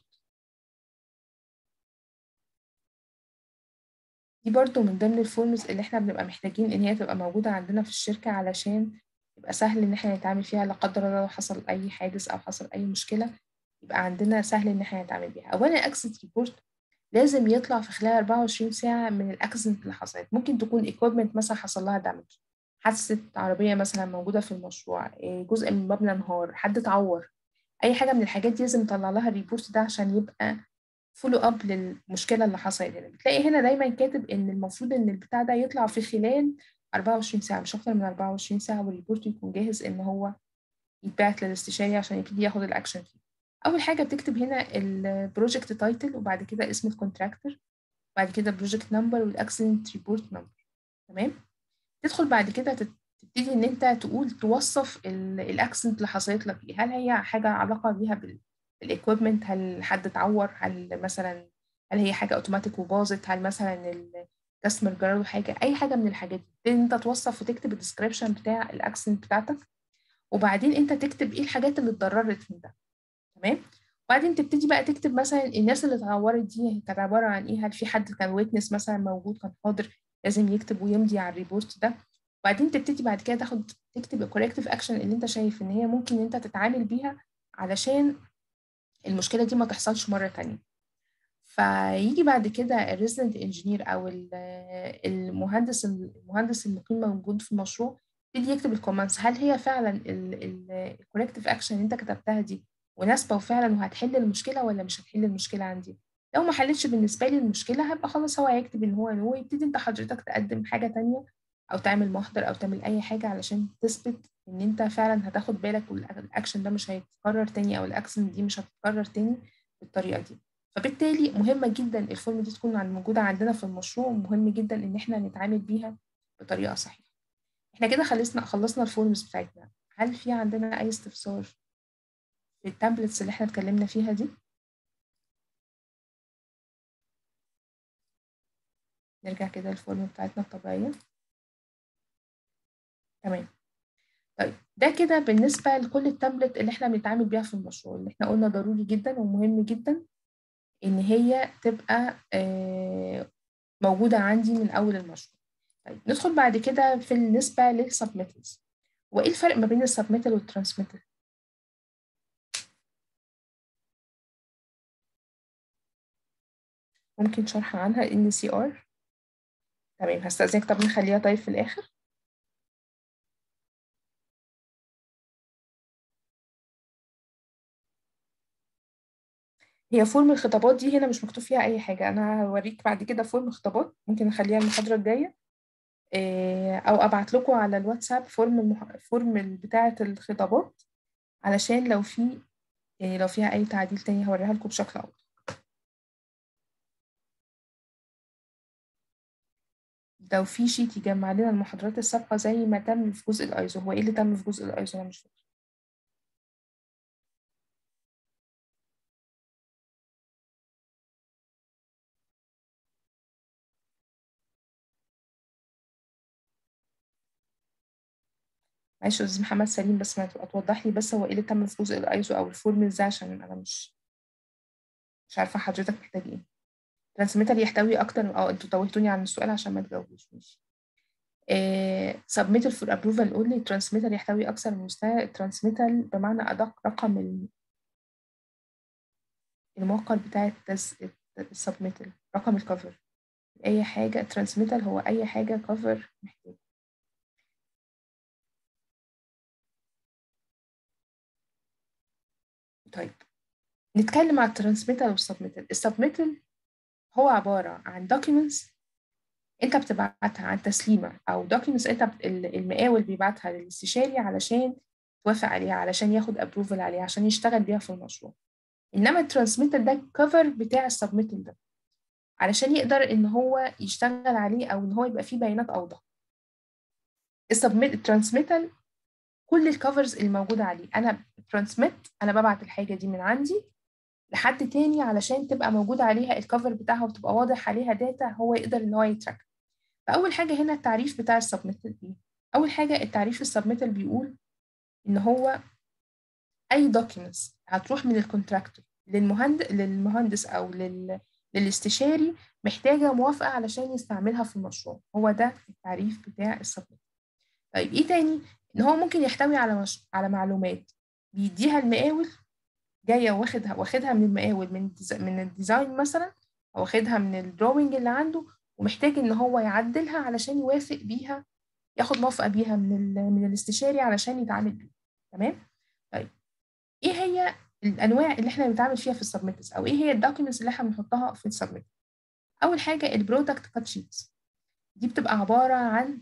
دي برضو من ضمن الفورمز اللي احنا بنبقى محتاجين ان هي تبقى موجودة عندنا في الشركة علشان يبقى سهل ان احنا نتعامل فيها لا قدر الله لو حصل اي حادث او حصل اي مشكلة يبقى عندنا سهل ان احنا نتعامل بيها اولا الاكسنت ريبورت لازم يطلع في خلال 24 ساعة من الاكسنت اللي حصلت ممكن تكون equipment مثلا حصل لها دامج حادثة عربية مثلا موجودة في المشروع جزء من مبنى انهار حد اتعور اي حاجه من الحاجات دي لازم نطلع لها الريبورت ده عشان يبقى فولو اب للمشكله اللي حصلت هنا بتلاقي هنا دايما كاتب ان المفروض ان البتاع ده يطلع في خلال 24 ساعه مش اكتر من 24 ساعه والريبورت يكون جاهز ان هو يتبعت للاستشاري عشان يبتدي ياخد الاكشن فيه اول حاجه بتكتب هنا البروجكت تايتل وبعد كده اسم الكونتراكتور بعد كده بروجكت نمبر والاكسيدنت ريبورت نمبر تمام تدخل بعد كده تبتدي ان انت تقول توصف الاكسنت اللي حصلت لك ايه هل هي حاجه علاقه بيها بالاكويبمنت هل حد اتعور هل مثلا هل هي حاجه اوتوماتيك وباظت هل مثلا الكاستمر جراله حاجه اي حاجه من الحاجات دي تبتدي انت توصف وتكتب الديسكريبشن بتاع الاكسنت بتاعتك وبعدين انت تكتب ايه الحاجات اللي اتضررت من ده تمام وبعدين تبتدي بقى تكتب مثلا الناس اللي اتعورت دي كانت عباره عن ايه هل في حد كان ويتنس مثلا موجود كان حاضر لازم يكتب ويمضي على الريبورت ده وبعدين تبتدي بعد كده تاخد تكتب الكوريكتيف اكشن اللي انت شايف ان هي ممكن انت تتعامل بيها علشان المشكله دي ما تحصلش مره تانية فيجي بعد كده الريزيدنت انجينير او المهندس المهندس المقيم موجود في المشروع يبتدي يكتب الكومنتس هل هي فعلا الكوريكتيف اكشن اللي انت كتبتها دي مناسبه وفعلا وهتحل المشكله ولا مش هتحل المشكله عندي لو ما حلتش بالنسبه لي المشكله هيبقى خلاص هو هيكتب ان هو هو يبتدي انت حضرتك تقدم حاجه تانية او تعمل محضر او تعمل اي حاجه علشان تثبت ان انت فعلا هتاخد بالك والاكشن ده مش هيتكرر تاني او الاكشن دي مش هتتكرر تاني بالطريقه دي فبالتالي مهمه جدا الفورم دي تكون موجوده عندنا في المشروع ومهم جدا ان احنا نتعامل بيها بطريقه صحيحه احنا كده خلصنا خلصنا الفورمز بتاعتنا هل في عندنا اي استفسار في التابلتس اللي احنا اتكلمنا فيها دي نرجع كده الفورم بتاعتنا الطبيعيه تمام طيب ده كده بالنسبة لكل التمبلت اللي احنا بنتعامل بيها في المشروع اللي احنا قلنا ضروري جدا ومهم جدا ان هي تبقى آه، موجودة عندي من اول المشروع طيب ندخل بعد كده في النسبة للسبميتلز وايه الفرق ما بين السبميتل والترانسميتل ممكن شرح عنها ان سي ار تمام هستأذنك طب نخليها طيب في الاخر هي فورم الخطابات دي هنا مش مكتوب فيها اي حاجة انا هوريك بعد كده فورم خطابات ممكن نخليها المحاضرة الجاية إيه، او ابعت لكم على الواتساب فورم المح... فورم بتاعة الخطابات علشان لو في إيه، لو فيها اي تعديل تاني هوريها لكم بشكل اوضح لو في شيت يجمع لنا المحاضرات السابقة زي ما تم في جزء الايزو هو ايه اللي تم في جزء الايزو انا مش فاكرة معلش يا استاذ محمد سليم بس ما تبقى توضح لي بس هو ايه اللي تم في جزء الايزو او الفورمز ده عشان انا مش مش عارفة حضرتك محتاج ايه ترانسميتر يحتوي اكتر اه انتوا توهتوني عن السؤال عشان ما تجاوبوش ماشي سبميتال فور ابروفال اونلي ترانسميتر يحتوي اكثر من مستوى ترانسميتال بمعنى ادق رقم ال- الموقع بتاع السبميتال رقم الكفر اي حاجه ترانسميتال هو اي حاجه كفر محتاج طيب نتكلم على الترانسميتال والسبميتال السبميتال هو عباره عن documents انت بتبعتها عن تسليمه او documents انت بت... ال- المقاول بيبعتها للاستشاري علشان توافق عليها علشان ياخد ابروفل عليها عشان يشتغل بيها في المشروع انما الترانسميتال ده الكفر بتاع السبميتال ده علشان يقدر ان هو يشتغل عليه او ان هو يبقى فيه بيانات اوضح السبميت الترانسميتال كل الكفرز الموجوده عليه انا ترانسميت انا ببعت الحاجه دي من عندي لحد تاني علشان تبقى موجوده عليها الكفر بتاعها وتبقى واضح عليها داتا هو يقدر ان هو يتراك فاول حاجه هنا التعريف بتاع السبميتال ايه اول حاجه التعريف السبميتال بيقول ان هو اي دوكيومنتس هتروح من الكونتراكتور للمهندس للمهندس او لل... للاستشاري محتاجه موافقه علشان يستعملها في المشروع هو ده التعريف بتاع السبميت طيب ايه تاني ان هو ممكن يحتوي على مش... على معلومات بيديها المقاول جايه واخدها واخدها من المقاول من الديز... من الديزاين مثلا او واخدها من الدروينج اللي عنده ومحتاج ان هو يعدلها علشان يوافق بيها ياخد موافقه بيها من ال... من الاستشاري علشان يتعامل بيها تمام طيب ايه هي الانواع اللي احنا بنتعامل فيها في السبميتس او ايه هي الدوكيومنتس اللي احنا بنحطها في السبميت اول حاجه البرودكت كات شيتس دي بتبقى عباره عن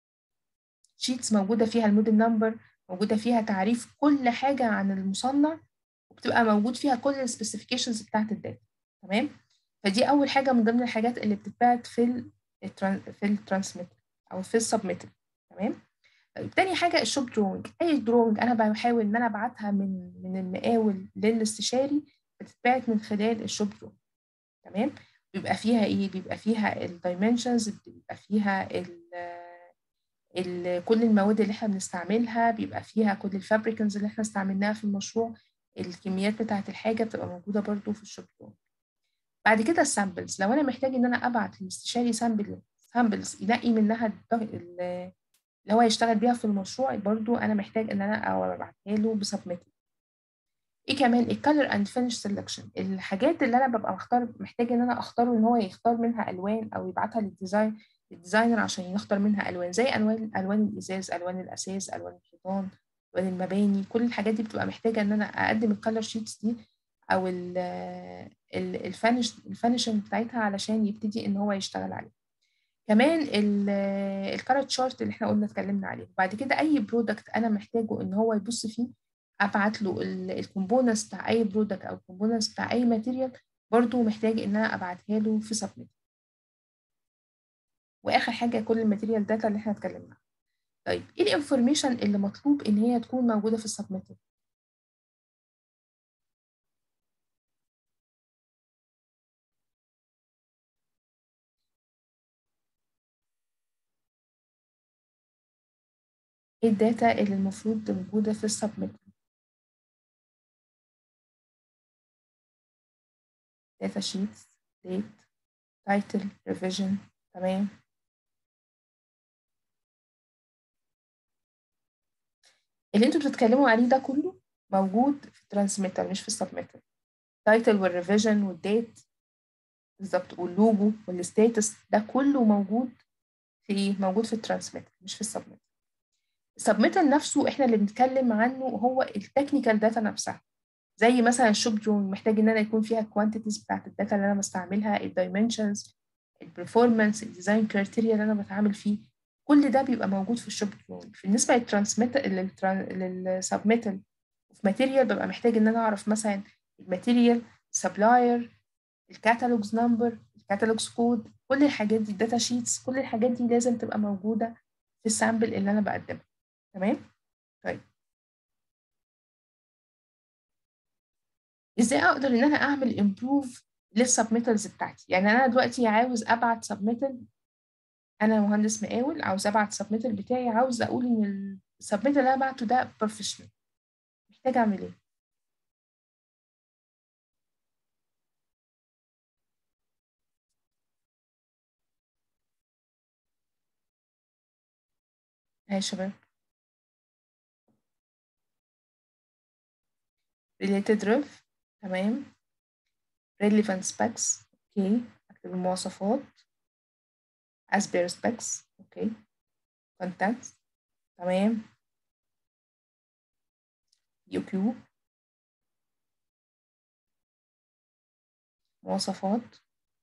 شيتس موجوده فيها الموديل نمبر موجوده فيها تعريف كل حاجه عن المصنع وبتبقى موجود فيها كل السبيسيفيكيشنز بتاعت الداتا تمام فدي اول حاجه من ضمن الحاجات اللي بتتبعت في ال في الترانسميت او في السبميت تمام طيب تاني حاجة الشوب دروينج أي دروينج أنا بحاول إن أنا أبعتها من من المقاول للاستشاري بتتبعت من خلال الشوب دروينج تمام بيبقى فيها إيه بيبقى فيها الدايمنشنز بيبقى فيها ال ال كل المواد اللي احنا بنستعملها بيبقى فيها كل الفابريكنز اللي احنا استعملناها في المشروع الكميات بتاعة الحاجة بتبقى موجودة برضو في الشوب دروينج بعد كده السامبلز لو أنا محتاج إن أنا أبعت للاستشاري سامبل سامبلز ينقي منها اللي هو يشتغل بيها في المشروع برضو انا محتاج ان انا او ابعتها له بسبميت ايه كمان الكالر اند فينش سelection الحاجات اللي انا ببقى مختار محتاج ان انا اختاره ان هو يختار منها الوان او يبعتها للديزاين الديزاينر عشان يختار منها الوان زي الوان الوان الازاز الوان الاساس الوان الحيطان الوان المباني كل الحاجات دي بتبقى محتاجه ان انا اقدم الكالر شيتس دي او الفانش الفانيشنج بتاعتها علشان يبتدي ان هو يشتغل عليه كمان الكارت شارت اللي احنا قلنا اتكلمنا عليه وبعد كده اي برودكت انا محتاجه ان هو يبص فيه ابعت له الكومبوننتس بتاع اي برودكت او الكومبوننتس بتاع اي ماتيريال برضو محتاج ان انا ابعتها له في سبميت واخر حاجه كل الماتيريال داتا اللي احنا اتكلمنا عنها طيب ايه الانفورميشن اللي مطلوب ان هي تكون موجوده في السبميت ايه الداتا اللي المفروض موجودة في السبميت داتا شيتس ديت تايتل ريفيجن تمام اللي انتوا بتتكلموا عليه ده كله موجود في الترانسميتر مش في السبميتر تايتل والريفيجن والديت بالظبط واللوجو والستاتس ده كله موجود في ايه موجود في الترانسميتر مش في السبميتر السبميتر نفسه احنا اللي بنتكلم عنه هو التكنيكال داتا نفسها زي مثلا الشوب درون محتاج ان انا يكون فيها الكوانتيتيز بتاعت الداتا اللي انا بستعملها الدايمنشنز البرفورمانس الديزاين كرايتيريا اللي انا بتعامل فيه كل ده بيبقى موجود في الشوب درون بالنسبه للترانسميتر للسبميتر في ماتيريال ببقى محتاج ان انا اعرف مثلا الماتيريال سبلاير الكاتالوجز نمبر الكاتالوجز كود كل الحاجات دي الداتا شيتس كل الحاجات دي لازم تبقى موجوده في السامبل اللي انا بقدمها تمام طيب ازاي اقدر ان انا اعمل امبروف للسبميترز بتاعتي يعني انا دلوقتي عاوز ابعت سبميتر انا مهندس مقاول عاوز ابعت سبميتر بتاعي عاوز اقول ان السبميتر اللي انا بعته ده بروفيشنال محتاج اعمل ايه ها يا شباب related ref تمام relevant specs اوكي اكتب المواصفات as per specs اوكي contents تمام UQ مواصفات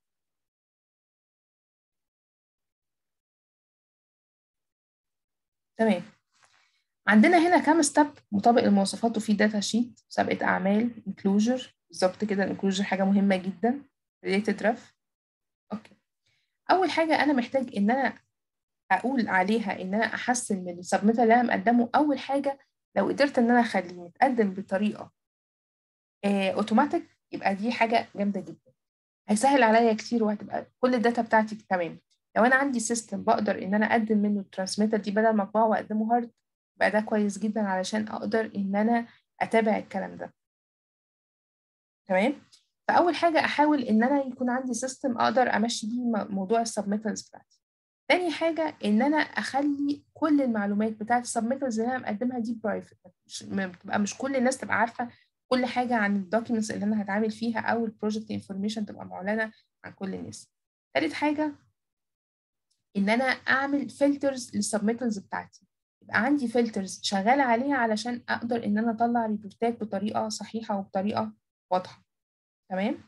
تمام عندنا هنا كام ستيب مطابق المواصفات وفي داتا شيت مسابقة أعمال انكلوجر بالظبط كده الانكلوجر حاجة مهمة جدا related ref اوكي أول حاجة أنا محتاج إن أنا أقول عليها إن أنا أحسن من السبميتر اللي أنا مقدمه أول حاجة لو قدرت إن أنا أخليه متقدم بطريقة أوتوماتيك يبقى دي حاجة جامدة جدا هيسهل عليا كتير وهتبقى كل الداتا بتاعتي تمام لو أنا عندي سيستم بقدر إن أنا أقدم منه الترانسميتر دي بدل ما أطبعه وأقدمه هارد يبقى ده كويس جدا علشان أقدر إن أنا أتابع الكلام ده تمام فأول حاجة أحاول إن أنا يكون عندي سيستم أقدر أمشي بيه موضوع السبميترز بتاعتي تاني حاجة إن أنا أخلي كل المعلومات بتاعت السبميترز اللي أنا مقدمها دي برايفت بتبقى مش كل الناس تبقى عارفة كل حاجة عن الدوكيومنتس اللي أنا هتعامل فيها أو البروجكت انفورميشن تبقى معلنة عن كل الناس تالت حاجة إن أنا أعمل فلترز للسبميترز بتاعتي يبقى عندي فلترز شغالة عليها علشان أقدر إن أنا أطلع ريبورتات بطريقة صحيحة وبطريقة واضحة تمام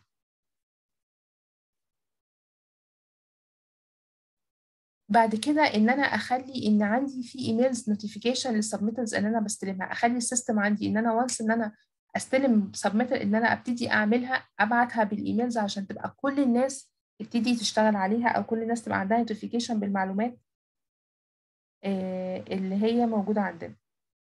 بعد كده ان انا اخلي ان عندي في ايميلز نوتيفيكيشن للسبميترز ان انا بستلمها اخلي السيستم عندي ان انا وانس ان انا استلم سبميتر ان انا ابتدي اعملها ابعتها بالايميلز عشان تبقى كل الناس تبتدي تشتغل عليها او كل الناس تبقى عندها نوتيفيكيشن بالمعلومات اللي هي موجوده عندنا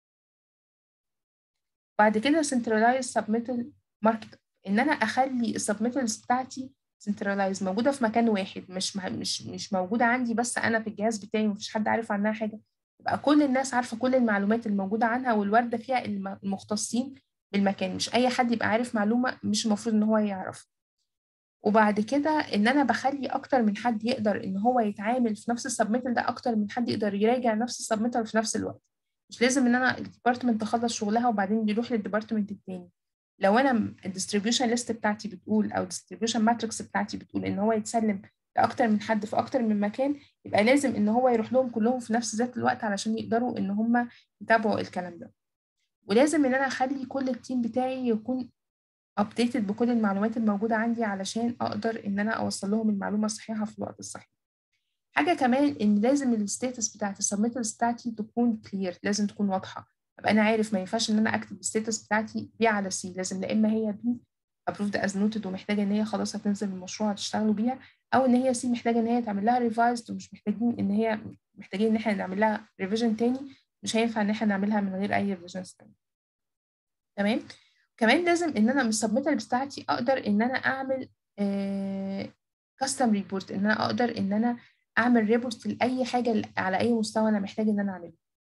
بعد كده centralize submittal market ان انا اخلي السبميترز بتاعتي سنترلايز موجوده في مكان واحد مش مش مش موجوده عندي بس انا في الجهاز بتاعي ومفيش حد عارف عنها حاجه يبقى كل الناس عارفه كل المعلومات الموجوده عنها والوارده فيها المختصين بالمكان مش اي حد يبقى عارف معلومه مش المفروض ان هو يعرف وبعد كده ان انا بخلي اكتر من حد يقدر ان هو يتعامل في نفس السبميتر ده اكتر من حد يقدر يراجع نفس السبميتر في نفس الوقت مش لازم ان انا الديبارتمنت تخلص شغلها وبعدين يروح للديبارتمنت التاني لو انا الديستريبيوشن ليست بتاعتي بتقول او الديستريبيوشن ماتريكس بتاعتي بتقول ان هو يتسلم لاكتر من حد في اكتر من مكان يبقى لازم ان هو يروح لهم كلهم في نفس ذات الوقت علشان يقدروا ان هم يتابعوا الكلام ده ولازم ان انا اخلي كل التيم بتاعي يكون ابديتد بكل المعلومات الموجوده عندي علشان اقدر ان انا اوصل لهم المعلومه الصحيحه في الوقت الصحيح حاجه كمان ان لازم الستاتس بتاعت السبميترز بتاعتي تكون كلير لازم تكون واضحه ابقى انا عارف ما ينفعش ان انا اكتب الستاتس بتاعتي بي على سي لازم لا اما هي بي ابروفد از نوتد ومحتاجه ان هي خلاص هتنزل المشروع هتشتغلوا بيها او ان هي سي محتاجه ان هي تعمل لها ريفايزد ومش محتاجين ان هي محتاجين ان احنا نعمل لها ريفيجن تاني مش هينفع ان احنا نعملها من غير اي ريفيجنز تاني تمام كمان لازم ان انا من السبميتر بتاعتي اقدر ان انا اعمل كاستم ريبورت ان انا اقدر ان انا اعمل ريبورت لاي حاجه على اي مستوى انا محتاج ان انا اعمله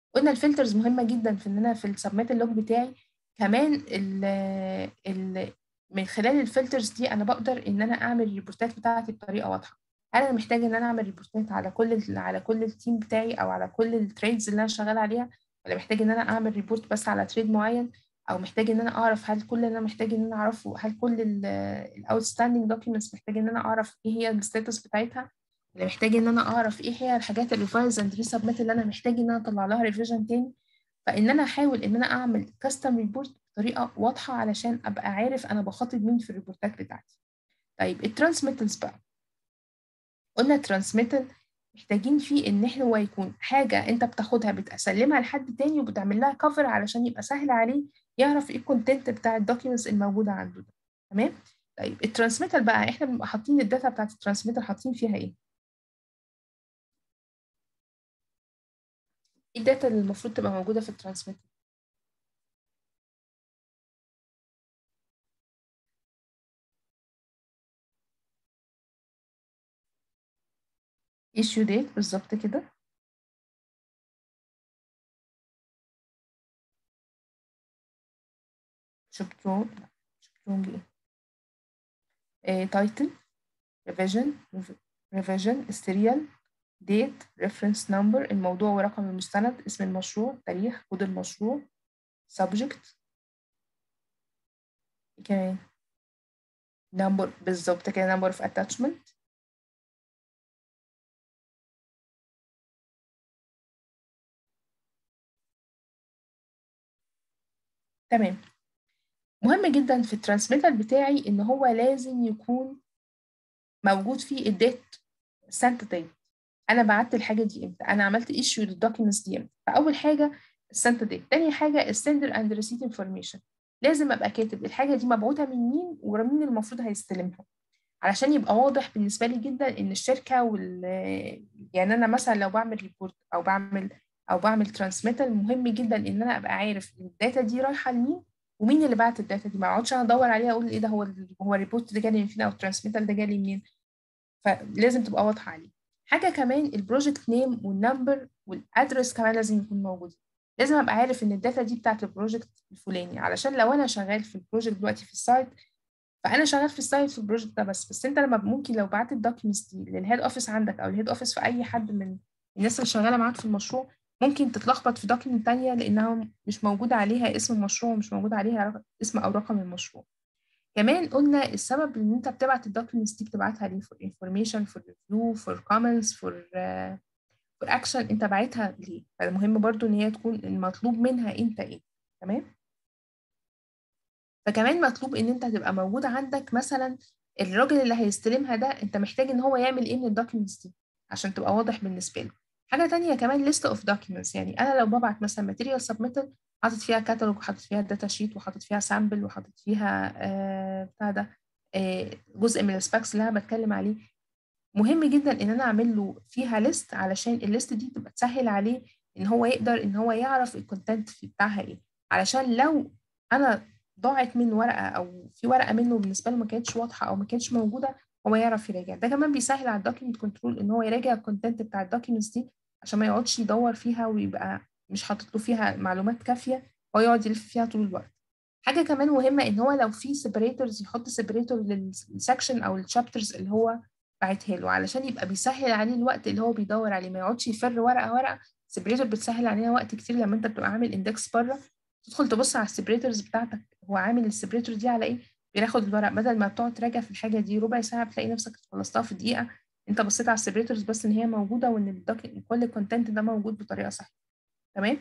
قلنا الفلترز مهمه جدا في ان انا في السبميت اللوج بتاعي كمان ال ال من خلال الفلترز دي انا بقدر ان انا اعمل الريبورتات بتاعتي بطريقه واضحه هل انا محتاجه ان انا اعمل ريبورتات على كل ال على كل التيم بتاعي او على كل التريدز اللي انا شغاله عليها ولا محتاج ان انا اعمل ريبورت بس على تريد معين او محتاج ان انا اعرف هل كل اللي انا محتاج ان انا اعرفه هل كل الاوتستاندينج دوكيومنتس محتاج ان انا اعرف ايه هي الستاتس بتاعتها ولا محتاج ان انا اعرف ايه هي الحاجات الريفايز اند ريسبميت اللي انا محتاج ان انا اطلع لها ريفيجن تاني فان انا احاول ان انا اعمل كاستم ريبورت بطريقه واضحه علشان ابقى عارف انا بخاطب مين في الريبورتات بتاعتي طيب الترانسميتلز بقى قلنا الترانسميتل محتاجين فيه ان احنا هو يكون حاجه انت بتاخدها بتسلمها لحد تاني وبتعمل لها كفر علشان يبقى سهل عليه يعرف ايه الكونتنت بتاع الدوكيومنتس الموجوده عنده ده تمام طيب الترانسميتر بقى احنا بنبقى حاطين الداتا بتاعت الترانسميتر حاطين فيها ايه ايه الداتا اللي المفروض تبقى موجوده في الترانسميتر issue date بالظبط كده شبترون شبترون ايه ايه تايتل ريفيجن ريفيجن سيريال ديت ريفرنس نمبر الموضوع ورقم المستند اسم المشروع تاريخ كود المشروع subject كمان number بالظبط كده number of attachment تمام مهم جدا في الترانسميتر بتاعي ان هو لازم يكون موجود فيه الديت سنت ديت انا بعت الحاجه دي امتى انا عملت ايشيو للدوكيومنتس دي امتى فاول حاجه السنت ديت تاني حاجه السندر اند ريسيت انفورميشن لازم ابقى كاتب الحاجه دي مبعوثه من مين ومين المفروض هيستلمها علشان يبقى واضح بالنسبه لي جدا ان الشركه وال يعني انا مثلا لو بعمل ريبورت او بعمل او بعمل ترانسميتال مهم جدا ان انا ابقى عارف الداتا دي رايحه لمين ومين اللي بعت الداتا دي ما اقعدش انا ادور عليها اقول ايه ده هو هو الريبورت ده جالي من فين او الترانسميتال ده جالي منين فلازم تبقى واضحه عليه حاجه كمان البروجكت نيم والنمبر والادرس كمان لازم يكون موجود لازم ابقى عارف ان الداتا دي بتاعت البروجكت الفلاني علشان لو انا شغال في البروجكت دلوقتي في السايت فانا شغال في السايت في البروجكت ده بس بس انت لما ممكن لو بعت الدوكيومنتس دي للهيد اوفيس عندك او الهيد اوفيس في اي حد من الناس اللي شغاله معاك في المشروع ممكن تتلخبط في دوكيمنت تانية لأنها مش موجود عليها اسم المشروع ومش موجود عليها اسم أو رقم المشروع كمان قلنا السبب إن أنت بتبعت الدوكيومنتس دي بتبعتها ليه for information for review for comments for uh, for action أنت باعتها ليه فالمهم برضو إن هي تكون المطلوب منها أنت إيه تمام فكمان مطلوب إن أنت تبقى موجود عندك مثلا الراجل اللي هيستلمها ده أنت محتاج إن هو يعمل إيه من الدوكيومنتس دي عشان تبقى واضح بالنسبة له حاجة تانية كمان list of documents يعني أنا لو ببعت مثلا material submitted حاطط فيها كاتالوج وحاطط فيها داتا شيت وحاطط فيها سامبل وحاطط فيها آه بتاع ده آه جزء من السباكس اللي أنا بتكلم عليه مهم جدا إن أنا أعمل له فيها ليست علشان الليست دي تبقى تسهل عليه إن هو يقدر إن هو يعرف الكونتنت بتاعها إيه علشان لو أنا ضاعت من ورقة أو في ورقة منه بالنسبة له ما كانتش واضحة أو ما كانتش موجودة هو يعرف يراجع ده كمان بيسهل على الدوكيمنت كنترول إن هو يراجع الكونتنت بتاع الدوكيومنتس دي عشان ما يقعدش يدور فيها ويبقى مش حاطط له فيها معلومات كافيه هو يقعد يلف فيها طول الوقت حاجه كمان مهمه ان هو لو في سيبريتورز يحط سيبريتور للسكشن او الشابترز اللي هو باعتها له علشان يبقى بيسهل عليه الوقت اللي هو بيدور عليه ما يقعدش يفر ورقه ورقه سيبريتور بتسهل علينا وقت كتير لما انت بتبقى عامل اندكس بره تدخل تبص على السيبريتورز بتاعتك هو عامل السيبريتور دي على ايه بياخد الورق بدل ما بتقعد تراجع في الحاجه دي ربع ساعه بتلاقي نفسك خلصتها في دقيقه انت بصيت على السيبريتورز بس ان هي موجوده وان كل الكونتنت ده موجود بطريقه صح تمام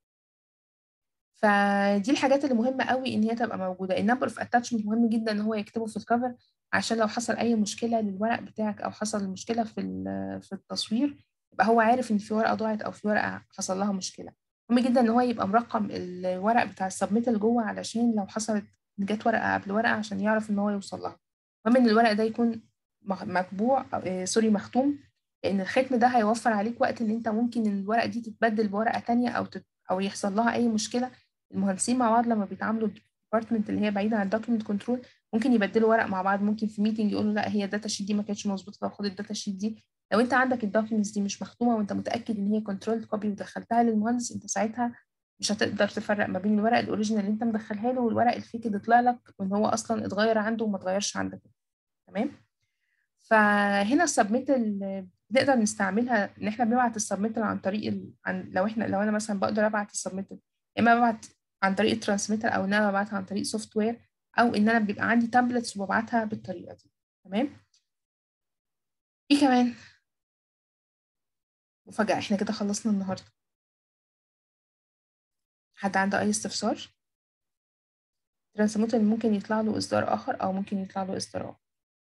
فدي الحاجات اللي مهمه قوي ان هي تبقى موجوده النمبر اوف اتاتشمنت مهم جدا ان هو يكتبه في الكفر عشان لو حصل اي مشكله للورق بتاعك او حصل مشكله في في التصوير يبقى هو عارف ان في ورقه ضاعت او في ورقه حصل لها مشكله مهم جدا ان هو يبقى مرقم الورق بتاع السبميت اللي جوه علشان لو حصلت جت ورقه قبل ورقه عشان يعرف ان هو يوصل لها المهم ان الورق ده يكون مطبوع آه سوري مختوم لان الختم ده هيوفر عليك وقت ان انت ممكن الورقه دي تتبدل بورقه تانية او تت... او يحصل لها اي مشكله المهندسين مع بعض لما بيتعاملوا الديبارتمنت اللي هي بعيده عن الدوكيمنت كنترول ممكن يبدلوا ورق مع بعض ممكن في ميتنج يقولوا لا هي الداتا شيت دي ما كانتش مظبوطه طب خد الداتا شيت دي لو انت عندك الدوكيومنتس دي مش مختومه وانت متاكد ان هي كنترول كوبي ودخلتها للمهندس انت ساعتها مش هتقدر تفرق ما بين الورق الاوريجينال اللي انت مدخلها له والورق الفيك اللي طلع لك وان هو اصلا اتغير عنده وما اتغيرش عندك تمام فهنا السبميتال نقدر نستعملها ان احنا بنبعت السبميتال عن طريق ال... عن لو احنا لو انا مثلا بقدر ابعت السبميتال اما ببعت عن طريق الترانسميتر او ان انا ببعتها عن طريق سوفت وير او ان انا بيبقى عندي تابلتس وببعتها بالطريقه دي تمام ايه كمان مفاجأة احنا كده خلصنا النهارده حد عنده اي استفسار ترانسميتر ممكن يطلع له اصدار اخر او ممكن يطلع له اصدار اخر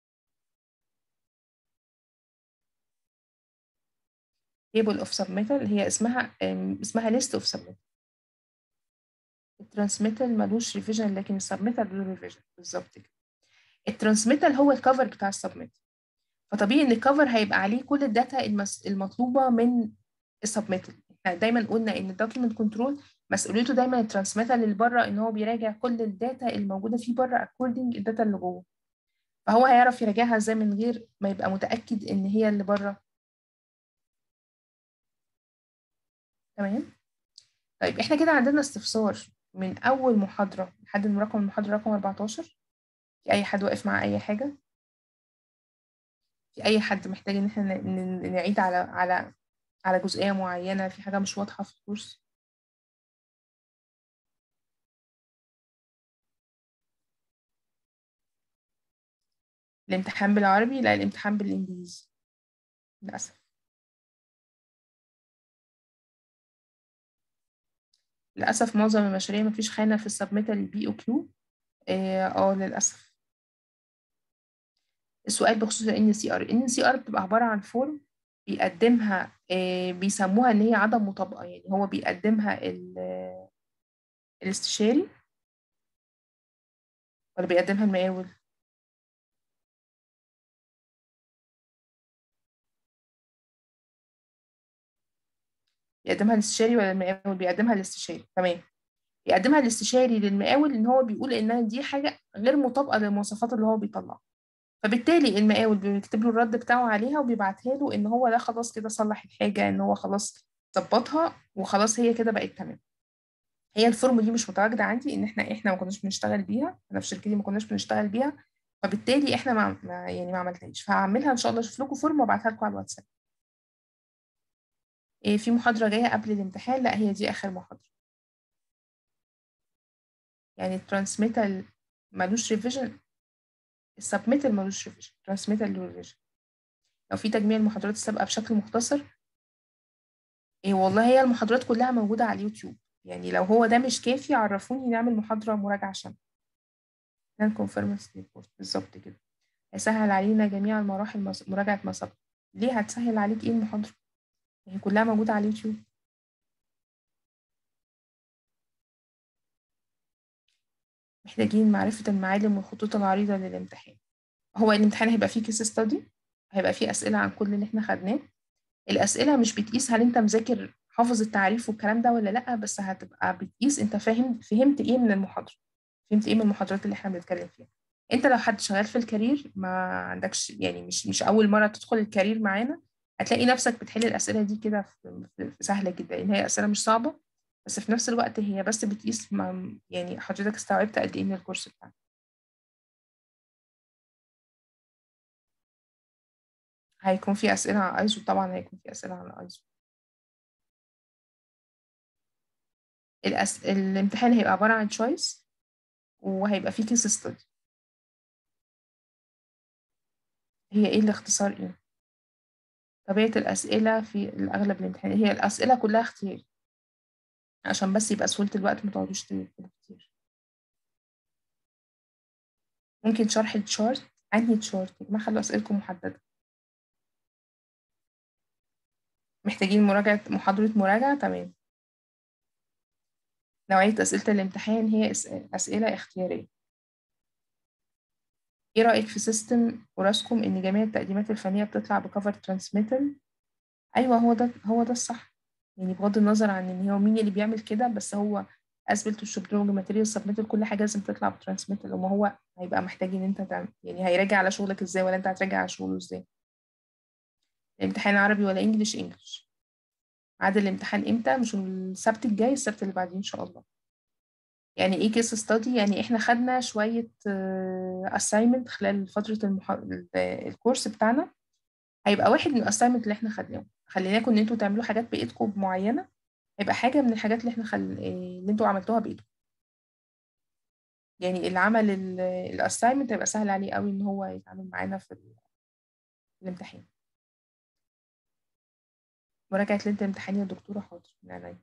table of submittal هي اسمها اسمها list of submittal الترانسميتال ملوش ريفيجن لكن السبميتال له ريفيجن بالظبط كده الترانسميتال هو الكفر بتاع السبميتال فطبيعي ان الكفر هيبقى عليه كل الداتا المس... المطلوبه من السبميتال احنا دايما قلنا ان الدوكيمنت كنترول مسؤوليته دايما الترانسميتال اللي بره ان هو بيراجع كل الداتا الموجوده فيه بره اكوردنج الداتا اللي جوه فهو هيعرف يراجعها ازاي من غير ما يبقى متاكد ان هي اللي بره تمام طيب احنا كده عندنا استفسار من اول محاضره لحد رقم المحاضره رقم 14 في اي حد واقف مع اي حاجه في اي حد محتاج ان احنا نعيد على على على جزئيه معينه في حاجه مش واضحه في الكورس الامتحان بالعربي لا الامتحان بالانجليزي للاسف للأسف معظم المشاريع مفيش خانة في السبميتال بي او كيو اه للأسف السؤال بخصوص ال NCR ال NCR بتبقى عبارة عن فورم بيقدمها آه بيسموها إن هي عدم مطابقة يعني هو بيقدمها الاستشاري ولا بيقدمها المقاول بيقدمها الاستشاري ولا المقاول بيقدمها الاستشاري تمام بيقدمها الاستشاري للمقاول ان هو بيقول ان دي حاجه غير مطابقه للمواصفات اللي هو بيطلعها فبالتالي المقاول بيكتب له الرد بتاعه عليها وبيبعتها له ان هو ده خلاص كده صلح الحاجه ان هو خلاص ظبطها وخلاص هي كده بقت تمام هي الفورم دي مش متواجده عندي ان احنا احنا ما كناش بنشتغل بيها انا في شركتي ما كناش بنشتغل بيها فبالتالي احنا ما يعني ما عملتهاش فهعملها ان شاء الله اشوف لكم فورم وابعتها لكم على الواتساب إيه في محاضرة جاية قبل الامتحان لا هي دي آخر محاضرة يعني الترانسميتال ملوش ريفيجن السبميتال ملوش ريفيجن الترانسميتال له ريفيجن لو في تجميع المحاضرات السابقة بشكل مختصر إيه والله هي المحاضرات كلها موجودة على اليوتيوب يعني لو هو ده مش كافي عرفوني نعمل محاضرة مراجعة شاملة نان كونفيرمنس ريبورت بالظبط كده هيسهل علينا جميع المراحل مراجعة ما سبق ليه هتسهل عليك ايه المحاضرة هي كلها موجودة على اليوتيوب محتاجين معرفة المعالم والخطوط العريضة للامتحان هو الامتحان هيبقى فيه كيس ستادي هيبقى فيه أسئلة عن كل اللي احنا خدناه الأسئلة مش بتقيس هل انت مذاكر حافظ التعريف والكلام ده ولا لأ بس هتبقى بتقيس انت فاهم فهمت ايه من المحاضرة فهمت ايه من المحاضرات اللي احنا بنتكلم فيها انت لو حد شغال في الكارير ما عندكش يعني مش مش أول مرة تدخل الكارير معانا هتلاقي نفسك بتحل الأسئلة دي كده سهلة جدا لأن هي أسئلة مش صعبة بس في نفس الوقت هي بس بتقيس يعني حضرتك استوعبت قد إيه من الكورس بتاعك هيكون في أسئلة على ايزو طبعا هيكون في أسئلة على ايزو الأس... الامتحان هيبقى عبارة عن تشويس وهيبقى فيه كيس ستادي هي ايه الاختصار ايه طبيعة الأسئلة في الأغلب الامتحان هي الأسئلة كلها اختياري عشان بس يبقى سهولة الوقت متقعدوش تكتبوا كتير ممكن شرح التشارت أنهي تشارت يا جماعة خلوا أسئلتكم محددة محتاجين مراجعة محاضرة مراجعة تمام نوعية أسئلة الامتحان هي أسئلة اختيارية ايه رأيك في سيستم اوراسكوم ان جميع التقديمات الفنية بتطلع بكفر ترانسميتال ايوه هو ده هو ده الصح يعني بغض النظر عن ان هو مين اللي بيعمل كده بس هو اسبلت والشبلوج ماتيريال سبميتال كل حاجه لازم تطلع بترانسميتال وما هو هيبقى محتاج ان انت تعمل يعني هيراجع على شغلك ازاي ولا انت هتراجع على شغله ازاي الامتحان عربي ولا انجليش انجليش عاد الامتحان امتى مش السبت الجاي السبت اللي بعديه ان شاء الله يعني ايه كيس ستادي يعني احنا خدنا شويه اساينمنت خلال فتره المح... الكورس بتاعنا هيبقى واحد من الاساينمنت اللي احنا خدناهم خليناكم ان انتوا تعملوا حاجات بايدكم معينه هيبقى حاجه من الحاجات اللي احنا خل... اللي انتوا عملتوها بايدكم يعني اللي عمل الاساينمنت هيبقى سهل عليه قوي ان هو يتعامل معانا في الامتحان مراجعه ليله الامتحان يا دكتوره حاضر من عينيا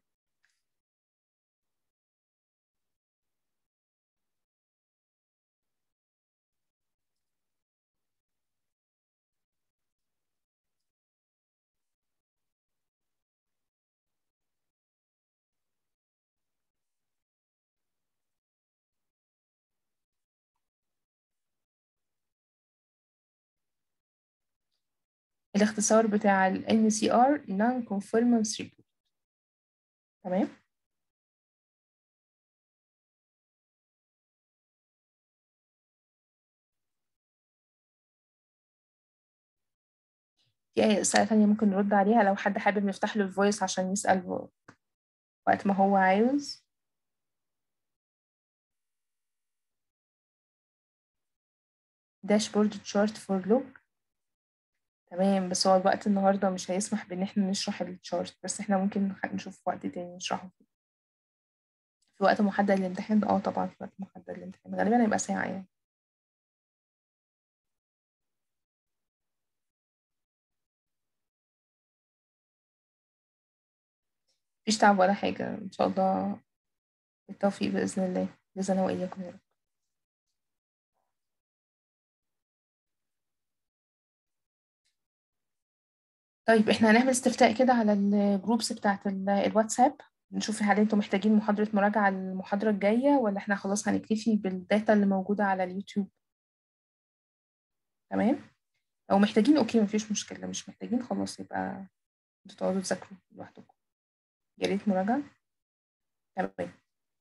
الاختصار بتاع ال NCR Non-Conformance Report تمام في أي أسئلة تانية ممكن نرد عليها لو حد حابب نفتح له الفويس عشان يسأل وقت ما هو عاوز داشبورد تشارت فور لوج تمام بس هو الوقت النهارده مش هيسمح بإن احنا نشرح التشارت بس احنا ممكن نشوف وقت تاني نشرحه فيه في وقت محدد للامتحان اه طبعا في وقت محدد للامتحان غالبا هيبقى ساعة يعني مفيش تعب ولا حاجة إن شاء الله بالتوفيق بإذن الله جزانا وإياكم يا رب طيب احنا هنعمل استفتاء كده على الجروبس بتاعت الواتساب نشوف هل انتوا محتاجين محاضرة مراجعة المحاضرة الجاية ولا احنا خلاص هنكتفي بالداتا اللي موجودة على اليوتيوب تمام لو محتاجين اوكي مفيش مشكلة مش محتاجين خلاص يبقى انتوا تقعدوا تذاكروا لوحدكم يا ريت مراجعة تمام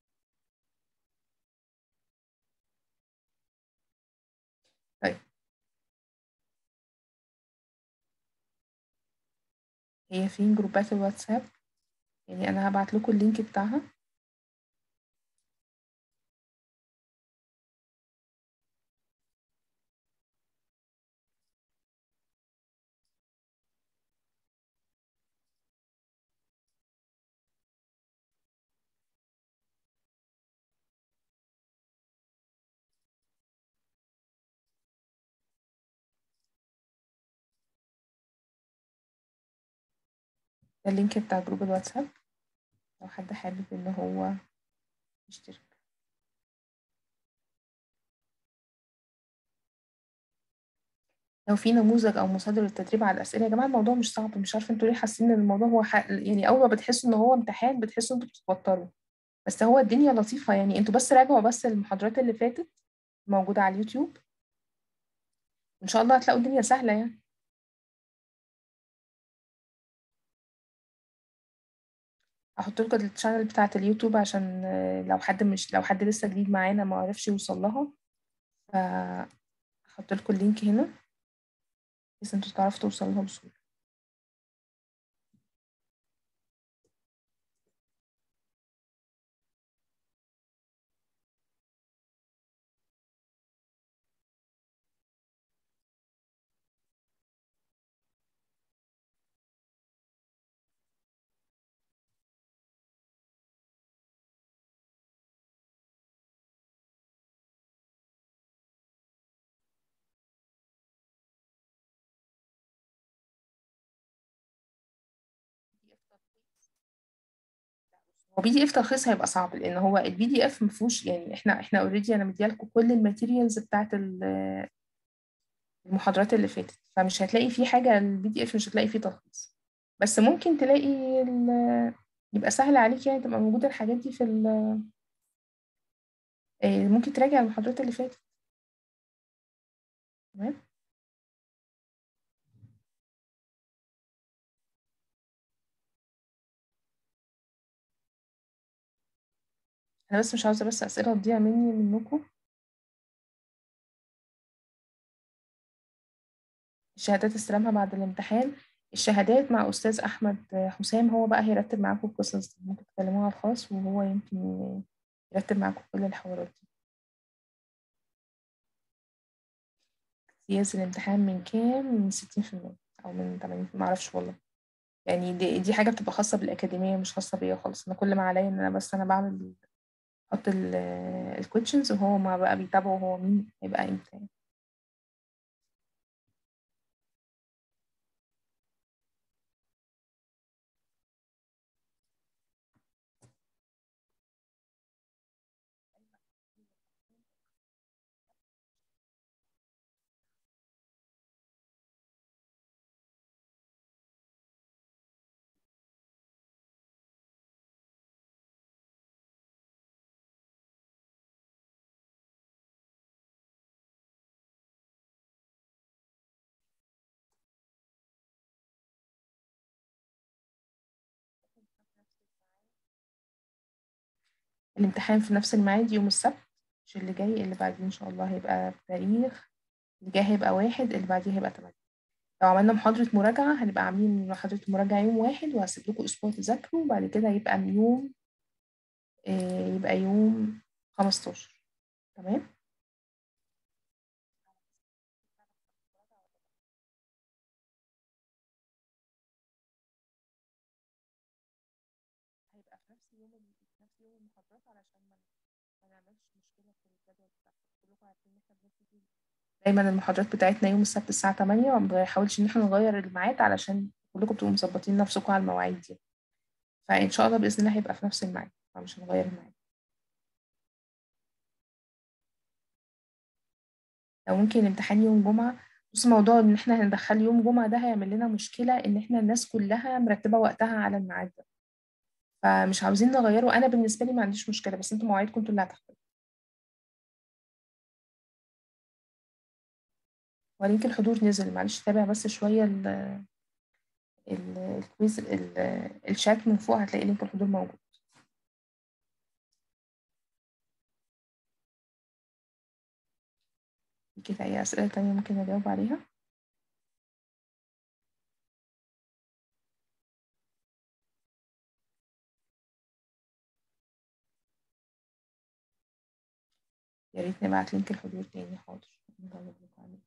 طيب هي فين جروبات الواتساب يعني انا هبعت لكم اللينك بتاعها ده اللينك بتاع جروب الواتساب لو حد حابب ان هو يشترك لو في نموذج او مصادر للتدريب على الاسئله يا جماعه الموضوع مش صعب مش عارفه انتوا ليه حاسين ان الموضوع هو ح... يعني اول ما بتحسوا ان هو امتحان بتحسوا انتوا بتتوتروا بس هو الدنيا لطيفه يعني انتوا بس راجعوا بس المحاضرات اللي فاتت موجوده على اليوتيوب ان شاء الله هتلاقوا الدنيا سهله يعني احط لكم الشانل بتاعه اليوتيوب عشان لو حد مش لو حد لسه جديد معانا ما عرفش يوصل لها فاحط لكم اللينك هنا بحيث انتوا تعرفوا توصلوا لها بسهوله هو بي دي اف تلخيص هيبقى صعب لان هو البي دي اف ما فيهوش يعني احنا احنا اوريدي انا مديالكم كل الماتيريالز بتاعت المحاضرات اللي فاتت فمش هتلاقي فيه حاجه البي دي اف مش هتلاقي فيه تلخيص بس ممكن تلاقي يبقى سهل عليك يعني تبقى موجوده الحاجات دي في ممكن تراجع المحاضرات اللي فاتت تمام انا بس مش عاوزه بس اسئله تضيع مني منكم شهادات استلامها بعد الامتحان الشهادات مع أستاذ أحمد حسام هو بقى هيرتب معاكم القصص دي ممكن تكلموها على الخاص وهو يمكن يرتب معاكم كل الحوارات دي اجتياز الامتحان من كام؟ من ستين في المية أو من تمانين معرفش والله يعني دي, دي حاجة بتبقى خاصة بالأكاديمية مش خاصة بيا خالص أنا كل ما عليا إن أنا بس أنا بعمل أحط الكويشنز وهو ما بقى بيتابعه هو مين هيبقى إمتى يعني. الامتحان في نفس الميعاد يوم السبت مش اللي جاي اللي بعديه إن شاء الله هيبقى بتاريخ اللي جاي هيبقى واحد اللي بعديه هيبقى تمانية لو عملنا محاضرة مراجعة هنبقى عاملين محاضرة مراجعة يوم واحد وهسيب لكم أسبوع تذاكروا وبعد كده يبقى يوم آه يبقى يوم خمستاشر تمام هيبقى في نفس يوم في نفس يوم المحاضرات علشان ما ما نعملش مشكلة في الجدول بتاعكم كلكم عارفين إن إحنا بنبتدي دايما المحاضرات بتاعتنا يوم السبت الساعة 8 وما بنحاولش إن إحنا نغير الميعاد علشان كلكم بتبقوا مظبطين نفسكم على المواعيد دي فإن شاء الله بإذن الله هيبقى في نفس الميعاد فمش هنغير الميعاد لو ممكن الامتحان يوم جمعة بص موضوع إن إحنا هندخل يوم جمعة ده هيعمل لنا مشكلة إن إحنا الناس كلها مرتبة وقتها على الميعاد ده فمش عاوزين نغيره أنا بالنسبة لي ما عنديش مشكلة بس انتوا مواعيدكم انتوا اللي هتختاروا ولينك الحضور نزل معلش تابع بس شوية ال ال الكويز ال الشات من فوق هتلاقي لينك الحضور موجود في كده أي أسئلة تانية ممكن أجاوب عليها يا ريت نبعت لينك الحضور تاني حاضر نجاوب لكم عليه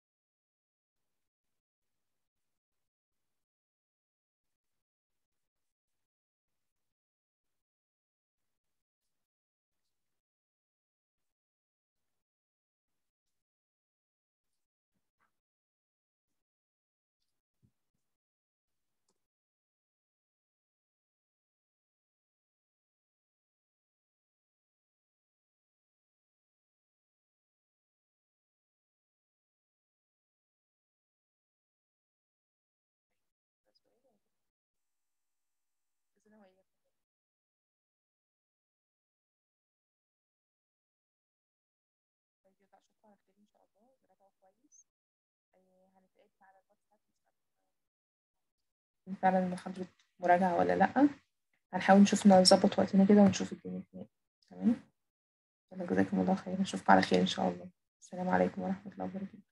اشوفكم على خير ان شاء الله راجعوا كويس هنتقابل على الواتساب فعلا محاضرة مراجعة ولا لأ هنحاول نشوف نظبط وقتنا كده ونشوف الدنيا فين تمام يلا جزاكم الله خير نشوفكم على خير ان شاء الله السلام عليكم ورحمة الله وبركاته